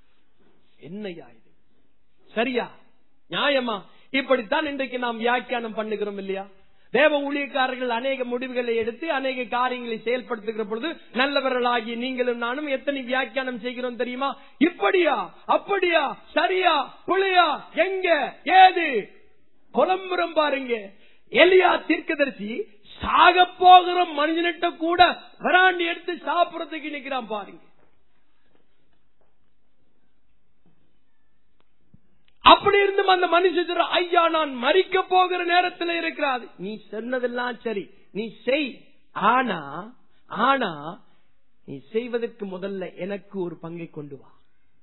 [SPEAKER 1] என்னையா இது சரியா நியாயமா இப்படித்தான் இன்றைக்கு நாம் வியாக்கியானம் பண்ணுகிறோம் இல்லையா தேவ ஊழியக்காரர்கள் அநேக முடிவுகளை எடுத்து அநேக காரியங்களை செயல்படுத்துகிற பொழுது நல்லவர்களாகிய நீங்களும் நானும் எத்தனை வியாக்கியானம் செய்கிறோம் தெரியுமா இப்படியா அப்படியா சரியா புளியா எங்க ஏது புலம்புறம் பாருங்க எலியா தீர்க்கதரிசி சாக போகிற மனிதனிட்ட கூட வராண்டி எடுத்து சாப்பிடறதுக்கு நிக்கிறான் பாருங்க அப்படி இருந்தும் அந்த மனுஷன் சொல்றான், ஐயா நான் மறிக்க போகிற நேரத்தில் இருக்கிறாது நீ சொன்னதெல்லாம் சரி நீ செய் ஆனா ஆனா நீ செய்வதற்கு முதல்ல எனக்கு ஒரு பங்கை கொண்டு வா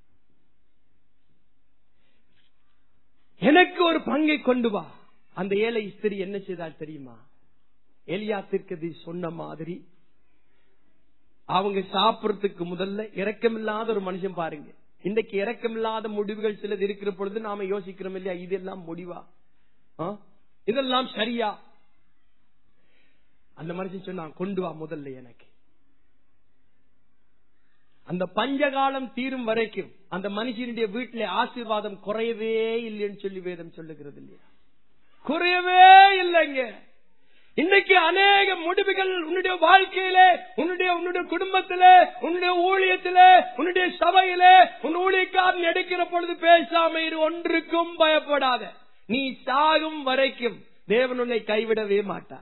[SPEAKER 1] எனக்கு ஒரு பங்கை கொண்டு வா அந்த ஏழை ஸ்திரி என்ன செய்தால் தெரியுமா எலியா தீர்க்கதி சொன்ன மாதிரி அவங்க சாப்பிடறதுக்கு முதல்ல இரக்கமில்லாத ஒரு மனுஷன் பாருங்க இன்னைக்கு இரக்கமில்லாத முடிவுகள் சிலது இருக்கிற பொழுது நாம யோசிக்கிறோம் இல்லையா இதெல்லாம் முடிவா ஆ? இதெல்லாம் சரியா அந்த மனுஷன் சொன்னான் கொண்டு வா முதல்ல எனக்கு அந்த பஞ்சகாலம் தீரும் வரைக்கும் அந்த மனுஷனுடைய வீட்டிலே ஆசீர்வாதம் குறையவே இல்லைன்னு சொல்லி வேதம் சொல்லுகிறது இல்லையா குறையவே இல்லைங்க இன்னைக்கு அநேக முடிவுகள் உன்னுடைய வாழ்க்கையிலே உன்னுடைய உன்னுடைய குடும்பத்திலே உன்னுடைய ஊழியத்திலே உன்னுடைய சபையிலே உன் ஊழியக்காரன் எடுக்கிற பொழுது பேசாம இரு ஒன்றுக்கும் பயப்படாத நீ சாகும் வரைக்கும் தேவன் உன்னை கைவிடவே மாட்டார்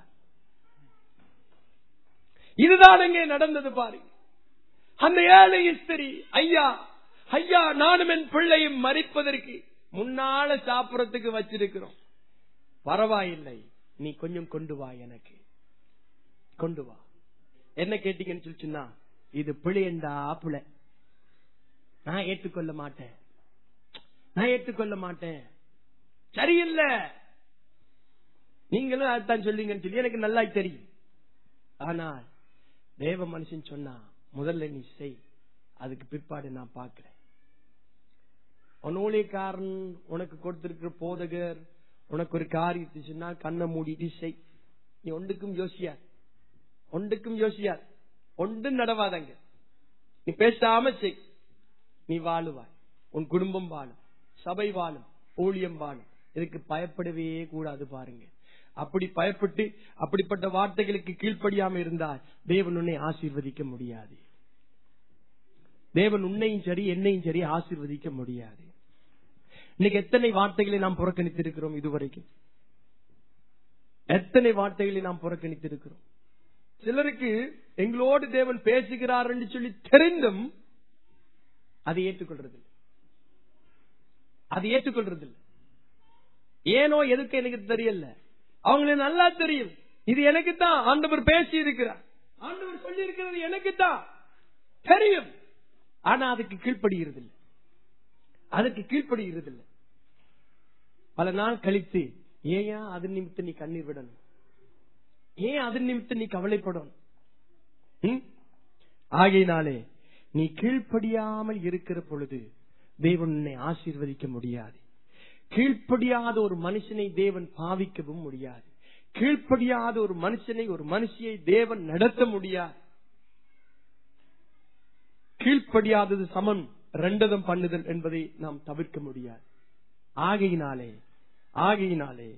[SPEAKER 1] இதுதான் இங்கே நடந்தது பாருங்க அந்த ஏழை ஸ்திரி ஐயா ஐயா நானும் என் பிள்ளையும் மறிப்பதற்கு முன்னால சாப்பிடறதுக்கு வச்சிருக்கிறோம் பரவாயில்லை நீ கொஞ்சம் கொண்டு வா எனக்கு கொண்டு வா என்ன கேட்டீங்கன்னு சொல்லிச்சுன்னா இது பிழையண்டா பிழை நான் ஏற்றுக்கொள்ள மாட்டேன் நான் ஏற்றுக்கொள்ள மாட்டேன் சரியில்லை நீங்களும் அதான் சொல்லுங்கன்னு சொல்லி எனக்கு நல்லா தெரியும் ஆனால் தேவ மனுஷன் சொன்னா முதல்ல நீ செய் அதுக்கு பிற்பாடு நான் பார்க்கிறேன் உன் ஊழியக்காரன் உனக்கு கொடுத்திருக்கிற போதகர் உனக்கு ஒரு காரியத்தை சொன்னா கண்ணை மூடிட்டு செய் நீ ஒன்றுக்கும் யோசியார் ஒன்றுக்கும் யோசியார் ஒன்றும் நடவாதங்க நீ பேசாம செய் நீ வாழுவாய் உன் குடும்பம் வாழும் சபை வாழும் ஊழியம் வாழும் இதுக்கு பயப்படவே கூடாது பாருங்க அப்படி பயப்பட்டு அப்படிப்பட்ட வார்த்தைகளுக்கு கீழ்ப்படியாம இருந்தால் தேவன் உன்னை ஆசீர்வதிக்க முடியாது தேவன் உன்னையும் சரி என்னையும் சரி ஆசீர்வதிக்க முடியாது இன்னைக்கு எத்தனை வார்த்தைகளை நாம் புறக்கணித்திருக்கிறோம் இதுவரைக்கும் எத்தனை வார்த்தைகளை நாம் புறக்கணித்திருக்கிறோம் சிலருக்கு எங்களோடு தேவன் பேசுகிறார் என்று சொல்லி தெரிந்தும் அதை ஏற்றுக்கொள்றது அதை ஏற்றுக்கொள்றது ஏனோ எதுக்கு எனக்கு தெரியல அவங்களுக்கு நல்லா தெரியும் இது எனக்கு தான் ஆண்டவர் பேசி இருக்கிறார் ஆண்டவர் சொல்லி இருக்கிறது எனக்கு தான் தெரியும் ஆனா அதுக்கு கீழ்ப்படுகிறது இல்லை அதற்கு கீழ்ப்படுகிறது இல்லை பல நாள் கழித்து ஏயா அது நிமித்தம் நீ கண்ணீர் விடணும் ஏன் அது நிமித்தம் நீ கவலைப்படணும் ம்? ஆகையினாலே நீ கீழ்ப்படியாமல் இருக்கிற பொழுது தேவன் உன்னை ஆசீர்வதிக்க முடியாது கீழ்ப்படியாத ஒரு மனுஷனை தேவன் பாவிக்கவும் முடியாது கீழ்ப்படியாத ஒரு மனுஷனை ஒரு மனுஷியை தேவன் நடத்த முடியாது கீழ்ப்படியாதது சமன் ரெண்டதம் பண்ணுதல் என்பதை நாம் தவிர்க்க முடியாது ஆகையினாலே ஆகையினாலே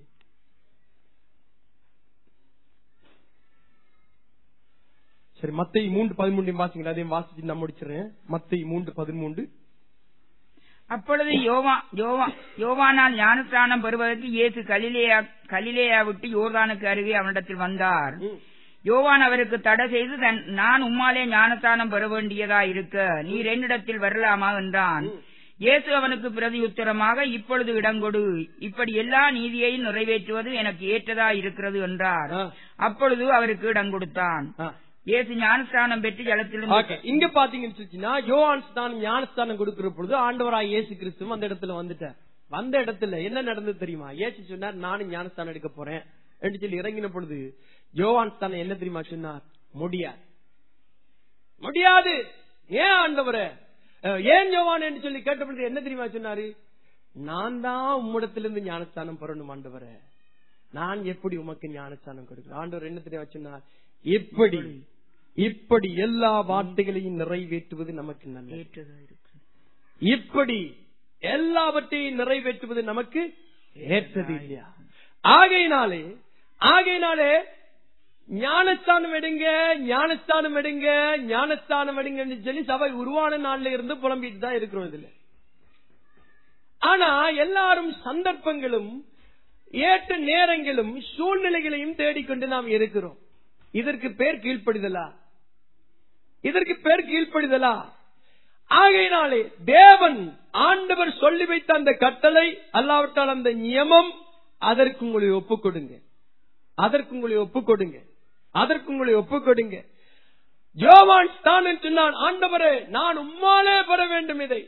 [SPEAKER 1] சரி மத்தை மூன்று பதிமூன்று வாசிங்களா அதையும் வாசிச்சு நான் முடிச்சிடுறேன் மத்தை மூன்று பதிமூன்று
[SPEAKER 2] அப்பொழுது யோவா யோவா யோவானால் ஞானஸ்தானம் பெறுவதற்கு இயேசு கலிலேயா கலிலேயா விட்டு யோர்தானுக்கு அருகே அவனிடத்தில் வந்தார்
[SPEAKER 1] ம்.
[SPEAKER 2] யோவான் அவருக்கு தடை செய்து தன் நான் உம்மாலே ஞானஸ்தானம் பெற வேண்டியதா இருக்க நீர் என்னிடத்தில் வரலாமா என்றான் இயேசு அவனுக்கு பிரதி உத்தரமாக இப்பொழுது இடங்கொடு இப்படி எல்லா நீதியையும் நிறைவேற்றுவது எனக்கு ஏற்றதா இருக்கிறது என்றார்
[SPEAKER 1] ஆ.
[SPEAKER 2] அப்பொழுது அவருக்கு இடம் கொடுத்தான்
[SPEAKER 1] ஆ.
[SPEAKER 2] இயேசு ஞானஸ்தானம் பெற்று ஜலத்திலிருந்து
[SPEAKER 1] Okay. இங்க பாத்தீங்கன்னு சொல்லிச்சுன்னா யோவான் ஸ்தானம் ஞானஸ்தானம் கொடுக்கிற பொழுது ஆண்டவராய் இயேசு கிறிஸ்துவும் அந்த இடத்துல வந்துட்டார் வந்த இடத்துல என்ன நடந்தது தெரியுமா இயேசு சொன்னார் நானும் ஞானஸ்தானம் எடுக்க போறேன் என்று சொல்லி இறங்கின பொழுது யோவான் ஸ்தானம் என்ன தெரியுமா சொன்னார் முடியாது முடியாது ஏன் ஆண்டவரே அஹ், ஏன் யோவான் என்று சொல்லி கேட்ட பொழுது என்ன தெரியுமா சொன்னாரு நான் தான் உம்மிடத்திலிருந்து ஞானஸ்தானம் பெறணும் ஆண்டவரே நான் எப்படி உமக்கு ஞானஸ்தானம் கொடுக்கிறேன் ஆண்டவர் என்ன தெரியுமா சொன்னார் இப்படி இப்படி எல்லா வார்த்தைகளையும் நிறைவேற்றுவது நமக்கு நல்லது
[SPEAKER 2] ஏற்றதா இருக்கு
[SPEAKER 1] இப்படி எல்லாவற்றையும் நிறைவேற்றுவது நமக்கு ஏற்றது இல்லையா ஆகையினாலே ஆகையினாலே ஞானஸ்தானம் எடுங்க ஞானஸ்தானம் எடுங்க ஞானஸ்தானம் எடுங்கன்னு சொல்லி சபை உருவான நாள்ல இருந்து புலம்பிட்டு தான் இருக்கிறோம் இதுல ஆனா எல்லாரும் சந்தர்ப்பங்களும் ஏற்ற நேரங்களும் சூழ்நிலைகளையும் தேடிக்கொண்டு நாம் இருக்கிறோம் இதற்கு பேர் கீழ்ப்படிதலா இதற்கு பேர் கீழ்ப்படிதலா ஆகையினாலே தேவன் ஆண்டவர் சொல்லி வைத்த அந்த கட்டளை அல்லாவிட்டால் அந்த நியமம் அதற்கு உங்களை ஒப்புக் கொடுங்க அதற்கு உங்களை ஒப்புக் கொடுங்க அதற்கு உங்களை ஒப்புக் கொடுங்க ஜோவான் தான் சொன்னான் ஆண்டவரே நான் உம்மாலே பெற வேண்டும் இதை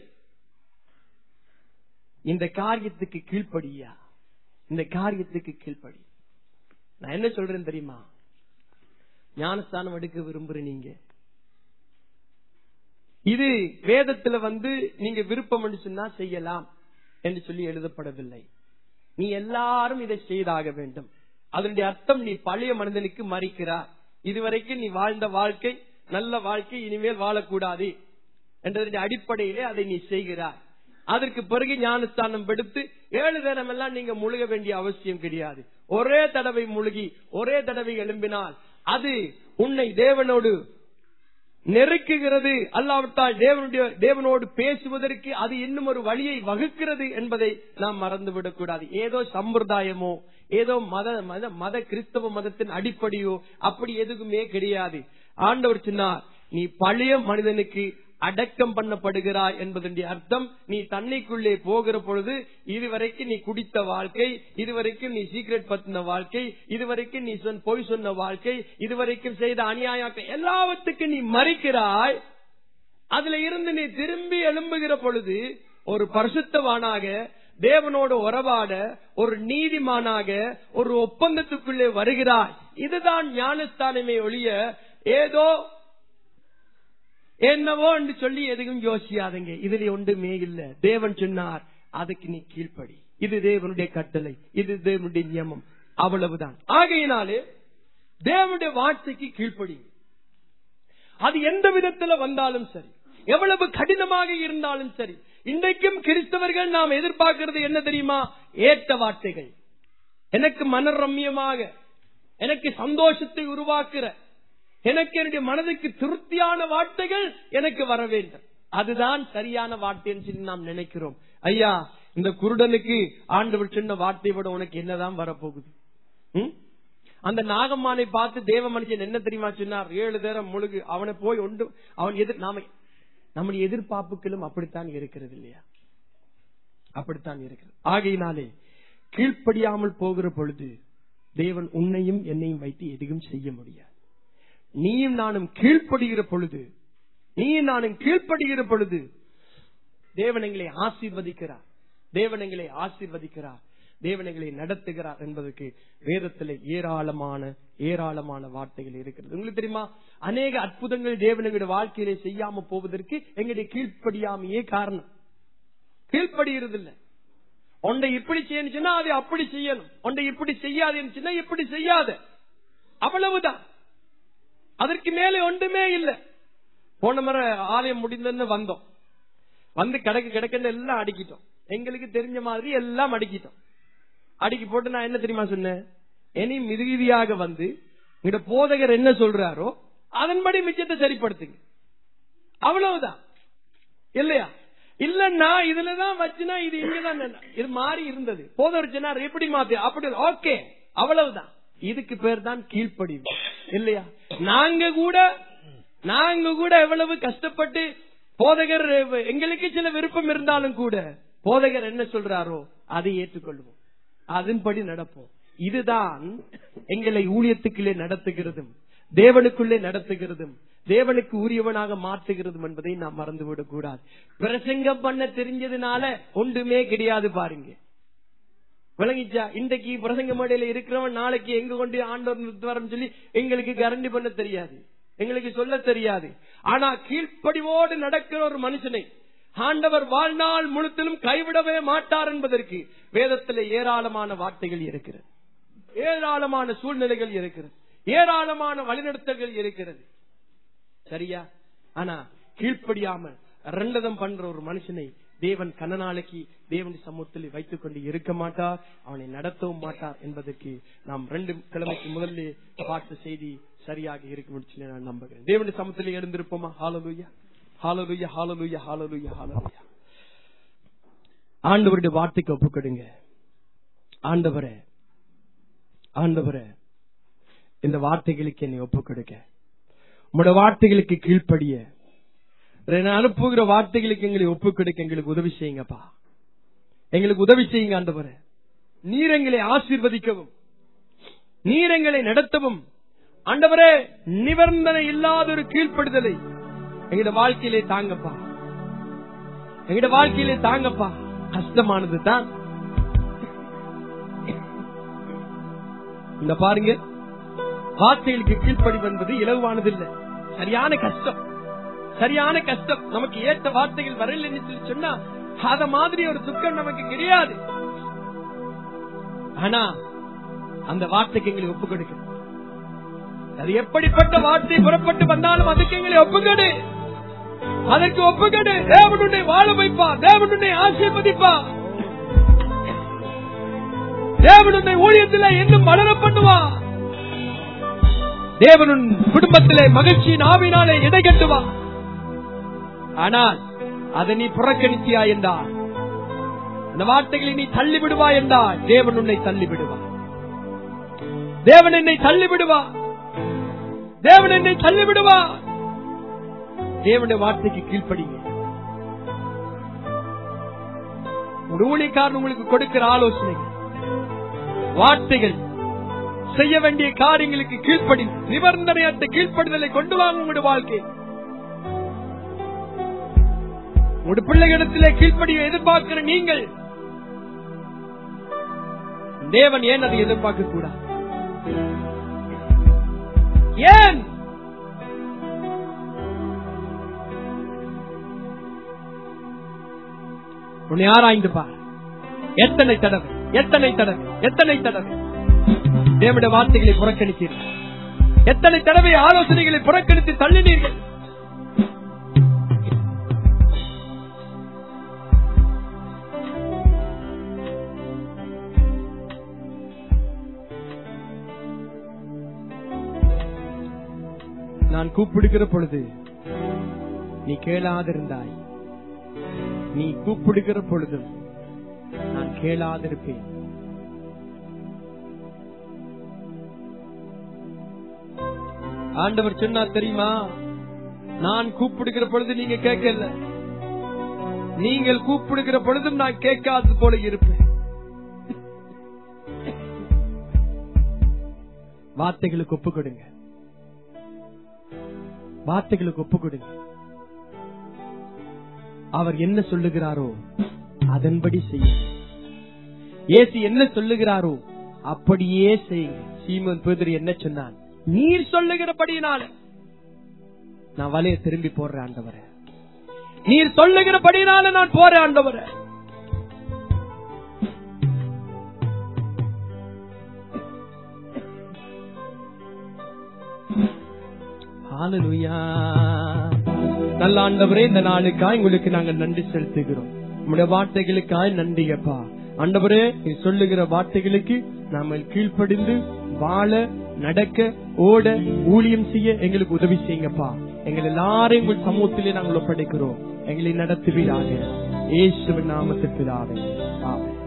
[SPEAKER 1] இந்த காரியத்துக்கு கீழ்ப்படியா இந்த காரியத்துக்கு கீழ்ப்படி நான் என்ன சொல்றேன் தெரியுமா ஞானஸ்தானம் எடுக்க விரும்புற நீங்க இது வேதத்துல வந்து நீங்க விருப்பம் என்று சொன்னா செய்யலாம் என்று சொல்லி எழுதப்படவில்லை நீ எல்லாரும் இதை செய்தாக வேண்டும் அதனுடைய அர்த்தம் நீ பழைய மனிதனுக்கு மறிக்கிறார் இதுவரைக்கும் நீ வாழ்ந்த வாழ்க்கை நல்ல வாழ்க்கை இனிமேல் வாழக்கூடாது என்றதனுடைய அடிப்படையிலே அதை நீ செய்கிறாய் அதற்கு பிறகு ஞானஸ்தானம் எடுத்து ஏழு நேரம் எல்லாம் நீங்க முழுக வேண்டிய அவசியம் கிடையாது ஒரே தடவை முழுகி ஒரே தடவை எழும்பினால் அது உன்னை தேவனோடு நெருக்குகிறது அல்லாவிட்டால் தேவனுடைய தேவனோடு பேசுவதற்கு அது இன்னும் ஒரு வழியை வகுக்கிறது என்பதை நாம் மறந்துவிடக் கூடாது ஏதோ சம்பிரதாயமோ ஏதோ மத மத மத கிறிஸ்தவ மதத்தின் அடிப்படையோ அப்படி எதுவுமே கிடையாது ஆண்டவர் சொன்னார் நீ பழைய மனிதனுக்கு அடக்கம் பண்ணப்படுகிறாய் என்பதனுடைய அர்த்தம் நீ தன்னைக்குள்ளே போகிற பொழுது இதுவரைக்கும் நீ குடித்த வாழ்க்கை இதுவரைக்கும் நீ சீக்ரெட் பத்தின வாழ்க்கை இதுவரைக்கும் நீ சொன்ன பொய் சொன்ன வாழ்க்கை இதுவரைக்கும் செய்த அநியாயத்தை எல்லாவற்றுக்கும் நீ மறிக்கிறாய் அதுல இருந்து நீ திரும்பி எழும்புகிற பொழுது ஒரு பரிசுத்தவானாக தேவனோடு உறவாட ஒரு நீதிமானாக ஒரு ஒப்பந்தத்துக்குள்ளே வருகிறாய் இதுதான் ஞானஸ்தானமே ஒழிய ஏதோ என்னவோ என்று சொல்லி எதுவும் யோசியாதீங்க இதுல ஒன்றுமே இல்ல தேவன் சொன்னார் அதுக்கு நீ கீழ்ப்படி இது தேவனுடைய கட்டளை இது தேவனுடைய நியமம் அவ்வளவுதான் ஆகையினாலே தேவனுடைய வார்த்தைக்கு கீழ்ப்படி அது எந்த விதத்துல வந்தாலும் சரி எவ்வளவு கடினமாக இருந்தாலும் சரி இன்றைக்கும் கிறிஸ்தவர்கள் நாம் எதிர்பார்க்கிறது என்ன தெரியுமா ஏற்ற வார்த்தைகள் எனக்கு மனரம்யமாக எனக்கு சந்தோஷத்தை உருவாக்குற எனக்கு என்னுடைய மனதுக்கு திருப்தியான வார்த்தைகள் எனக்கு வர வேண்டும் அதுதான் சரியான வார்த்தைன்னு சொல்லி நாம் நினைக்கிறோம் ஐயா இந்த குருடனுக்கு ஆண்டவர் சொன்ன வார்த்தை விட உனக்கு என்னதான் வரப்போகுது ம்? அந்த நாகம்மானை பார்த்து தேவ மனுஷன் என்ன தெரியுமா சொன்னார் ஏழு நேரம் முழுகு அவனை போய் ஒன்று அவன் எதிர் நாம நம்முடைய எதிர்பார்ப்புகளும் அப்படித்தான் இருக்கிறது இல்லையா அப்படித்தான் இருக்கிறது ஆகையினாலே கீழ்ப்படியாமல் போகிற பொழுது தேவன் உன்னையும் என்னையும் வைத்து எதுவும் செய்ய முடியாது நீயும் நானும் கீழ்ப்படுகிற பொழுது நீயும் நானும் கீழ்ப்படுகிற பொழுது தேவன் எங்களை ஆசீர்வதிக்கிறார் தேவன் எங்களை ஆசீர்வதிக்கிறார் தேவன் எங்களை நடத்துகிறார் என்பதற்கு வேதத்தில் ஏராளமான ஏராளமான வார்த்தைகள் இருக்கிறது உங்களுக்கு தெரியுமா அநேக அற்புதங்கள் தேவன் எங்களுடைய வாழ்க்கையிலே செய்யாம போவதற்கு எங்களுடைய கீழ்ப்படியாமையே காரணம் கீழ்ப்படுகிறது இல்ல ஒன்றை இப்படி செய்யணும் சொன்னா அதை அப்படி செய்யணும் ஒன்றை இப்படி செய்யாதுன்னு சொன்னா இப்படி செய்யாத அவ்வளவுதான் அதற்கு மேலே ஒன்றுமே இல்லை போன முறை ஆலயம் முடிந்தன்னு வந்தோம் வந்து கிடக்கு கிடக்குன்னு எல்லாம் அடிக்கிட்டோம் எங்களுக்கு தெரிஞ்ச மாதிரி எல்லாம் அடிக்கிட்டோம் அடிக்கி போட்டு நான் என்ன தெரியுமா சொன்னேன் இனி மிகுதியாக வந்து உங்க போதகர் என்ன சொல்றாரோ அதன்படி மிச்சத்தை சரிப்படுத்துங்க அவ்வளவுதான் இல்லையா இல்லன்னா இதுலதான் வச்சுனா இது இங்கதான் நின்னு- இது மாறி இருந்தது போதவர் சொன்னார் எப்படி மாத்தி அப்படி ஓகே அவ்வளவுதான் இதுக்கு பேர் தான் கீழ்ப்படிவு இல்லையா நாங்க கூட நாங்க கூட எவ்வளவு கஷ்டப்பட்டு போதகர் எங்களுக்கு சில விருப்பம் இருந்தாலும் கூட போதகர் என்ன சொல்றாரோ அதை ஏற்றுக்கொள்வோம் அதன்படி நடப்போம் இதுதான் எங்களை ஊழியத்துக்குள்ளே நடத்துகிறதும் தேவனுக்குள்ளே நடத்துகிறதும் தேவனுக்கு உரியவனாக மாற்றுகிறதும் என்பதை நாம் மறந்துவிடக் கூடாது பிரசங்கம் பண்ண தெரிஞ்சதுனால ஒன்றுமே கிடையாது பாருங்க விளங்கிச்சா இன்றைக்கு பிரசங்க மேடையில இருக்கிறவன் நாளைக்கு எங்க கொண்டு ஆண்டவர் நிறுத்துவார்னு சொல்லி எங்களுக்கு கரண்டி பண்ண தெரியாது எங்களுக்கு சொல்ல தெரியாது ஆனா கீழ்ப்படிவோடு நடக்கிற ஒரு மனுஷனை ஆண்டவர் வாழ்நாள் முழுத்திலும் கைவிடவே மாட்டார் என்பதற்கு வேதத்தில் ஏராளமான வார்த்தைகள் இருக்கிறது ஏராளமான சூழ்நிலைகள் இருக்கிறது ஏராளமான வழிநடத்தல்கள் இருக்கிறது சரியா ஆனா கீழ்ப்படியாமல் ரெண்டதம் பண்ற ஒரு மனுஷனை தேவன் கன நாளைக்கு தேவன் சமூகத்தில் வைத்துக் கொண்டு இருக்க மாட்டார் அவனை நடத்தவும் மாட்டார் என்பதற்கு நாம் ரெண்டு கிழமைக்கு முதல்ல பார்த்த செய்தி சரியாக இருக்கும் சொல்லி நான் நம்புகிறேன் தேவனுடைய சமூகத்தில் எழுந்திருப்போமா ஹாலலுயா ஹாலலுயா ஹாலலுயா ஹாலலுயா ஹாலலுயா ஆண்டவருடைய வார்த்தைக்கு ஒப்புக்கொடுங்க ஆண்டவரே ஆண்டவரே இந்த வார்த்தைகளுக்கு என்னை ஒப்புக் கொடுக்க உங்களோட வார்த்தைகளுக்கு கீழ்ப்படிய நான் அனுப்புகிற வார்த்தைகளுக்கு எங்களை ஒப்புக் கொடுக்க எங்களுக்கு உதவி செய்யுங்கப்பா எங்களுக்கு உதவி செய்யுங்க ஆண்டவரே நீர் எங்களை ஆசீர்வதிக்கவும் நீர் எங்களை நடத்தவும் ஆண்டவரே நிபந்தனை இல்லாத ஒரு கீழ்ப்படுதலை எங்களோட வாழ்க்கையிலே தாங்கப்பா எங்களோட வாழ்க்கையிலே தாங்கப்பா கஷ்டமானது தான் இந்த பாருங்க வார்த்தைகளுக்கு கீழ்ப்படிவு என்பது இலகுவானது இல்ல சரியான கஷ்டம் சரியான கஷ்டம் நமக்கு ஏற்ற வார்த்தைகள் வரல சொல்லி சொன்னா அத மாதிரி ஒரு துக்கம் நமக்கு கிடையாது ஆனா அந்த வார்த்தைக்கு எங்களை ஒப்பு கொடுக்க அது எப்படிப்பட்ட வார்த்தை புறப்பட்டு வந்தாலும் அதுக்கு எங்களை ஒப்புக்கொடு அதற்கு ஒப்புக்கொடு தேவனுடைய வாழ வைப்பா தேவனுடைய ஆசீர்வதிப்பா தேவனுடைய ஊழியத்தில் இன்னும் வளர பண்ணுவா தேவனும் குடும்பத்திலே மகிழ்ச்சியின் ஆவினாலே இடை கட்டுவா ஆனால் அதை நீ புறக்கணித்தியா என்றால் அந்த வார்த்தைகளை நீ தள்ளி விடுவா என்றால் தேவன் உன்னை தள்ளி விடுவா தேவன் என்னை தள்ளி விடுவா தேவன் என்னை தள்ளி விடுவா தேவனுடைய வார்த்தைக்கு கீழ்ப்படிங்க ஒரு ஊழியக்காரன் உங்களுக்கு கொடுக்கிற ஆலோசனைகள் வார்த்தைகள் செய்ய வேண்டிய காரியங்களுக்கு கீழ்ப்படி நிபந்தனையற்ற கீழ்ப்படுதலை கொண்டு வாங்க உங்களுடைய வாழ்க்கை உங்களுடைய பிள்ளைகளிடத்திலே கீழ்ப்படியை எதிர்பார்க்கிற நீங்கள் தேவன் ஏன் அதை எதிர்பார்க்க கூடாது ஏன் உன்னை ஆராய்ந்து பார் எத்தனை தடவை எத்தனை தடவை எத்தனை தடவை தேவனுடைய வார்த்தைகளை புறக்கணித்தீர்கள் எத்தனை தடவை ஆலோசனைகளை புறக்கணித்து தள்ளினீர்கள் நான் கூப்பிடுகிற பொழுது நீ கேளாதிருந்தாய் நீ கூப்பிடுகிற பொழுதும் நான் கேளாதிருப்பேன் ஆண்டவர் சொன்னா தெரியுமா நான் கூப்பிடுகிற பொழுது நீங்க கேட்கல நீங்கள் கூப்பிடுகிற பொழுதும் நான் கேட்காதது போல இருப்பேன் வார்த்தைகளுக்கு ஒப்பு கொடுங்க வார்த்தைகளுக்கு ஒப்பு கொடுங்க அவர் என்ன சொல்லுகிறாரோ அதன்படி செய்ய இயேசு என்ன சொல்லுகிறாரோ அப்படியே செய்யுங்க சீமன் பேதுரு என்ன சொன்னான் நீர் சொல்லுகிறபடியினால நான் வலைய திரும்பி போடுறேன் ஆண்டவரே நீர் சொல்லுகிறபடினால நான் போறேன் ஆண்டவரே ஹalleluya நல்ல ஆண்டவரே இந்த நாளுக்காய் உங்களுக்கு நாங்கள் நன்றி செலுத்துகிறோம் உங்களுடைய வார்த்தைகளுக்காய் நன்றி அப்பா ஆண்டவரே நீ சொல்லுகிற வார்த்தைகளுக்கு நாம கீழ்ப்படிந்து வாழ நடக்க ஓட ஊழியம் செய்ய எங்களுக்கு உதவி செய்யுங்கப்பா எங்கள் எல்லாரையும் உங்கள் சமூகத்திலே நாங்கள் ஒப்படைக்கிறோம் எங்களை நடத்துவீராக இயேசுவின் நாமத்திற்கு ஆமென்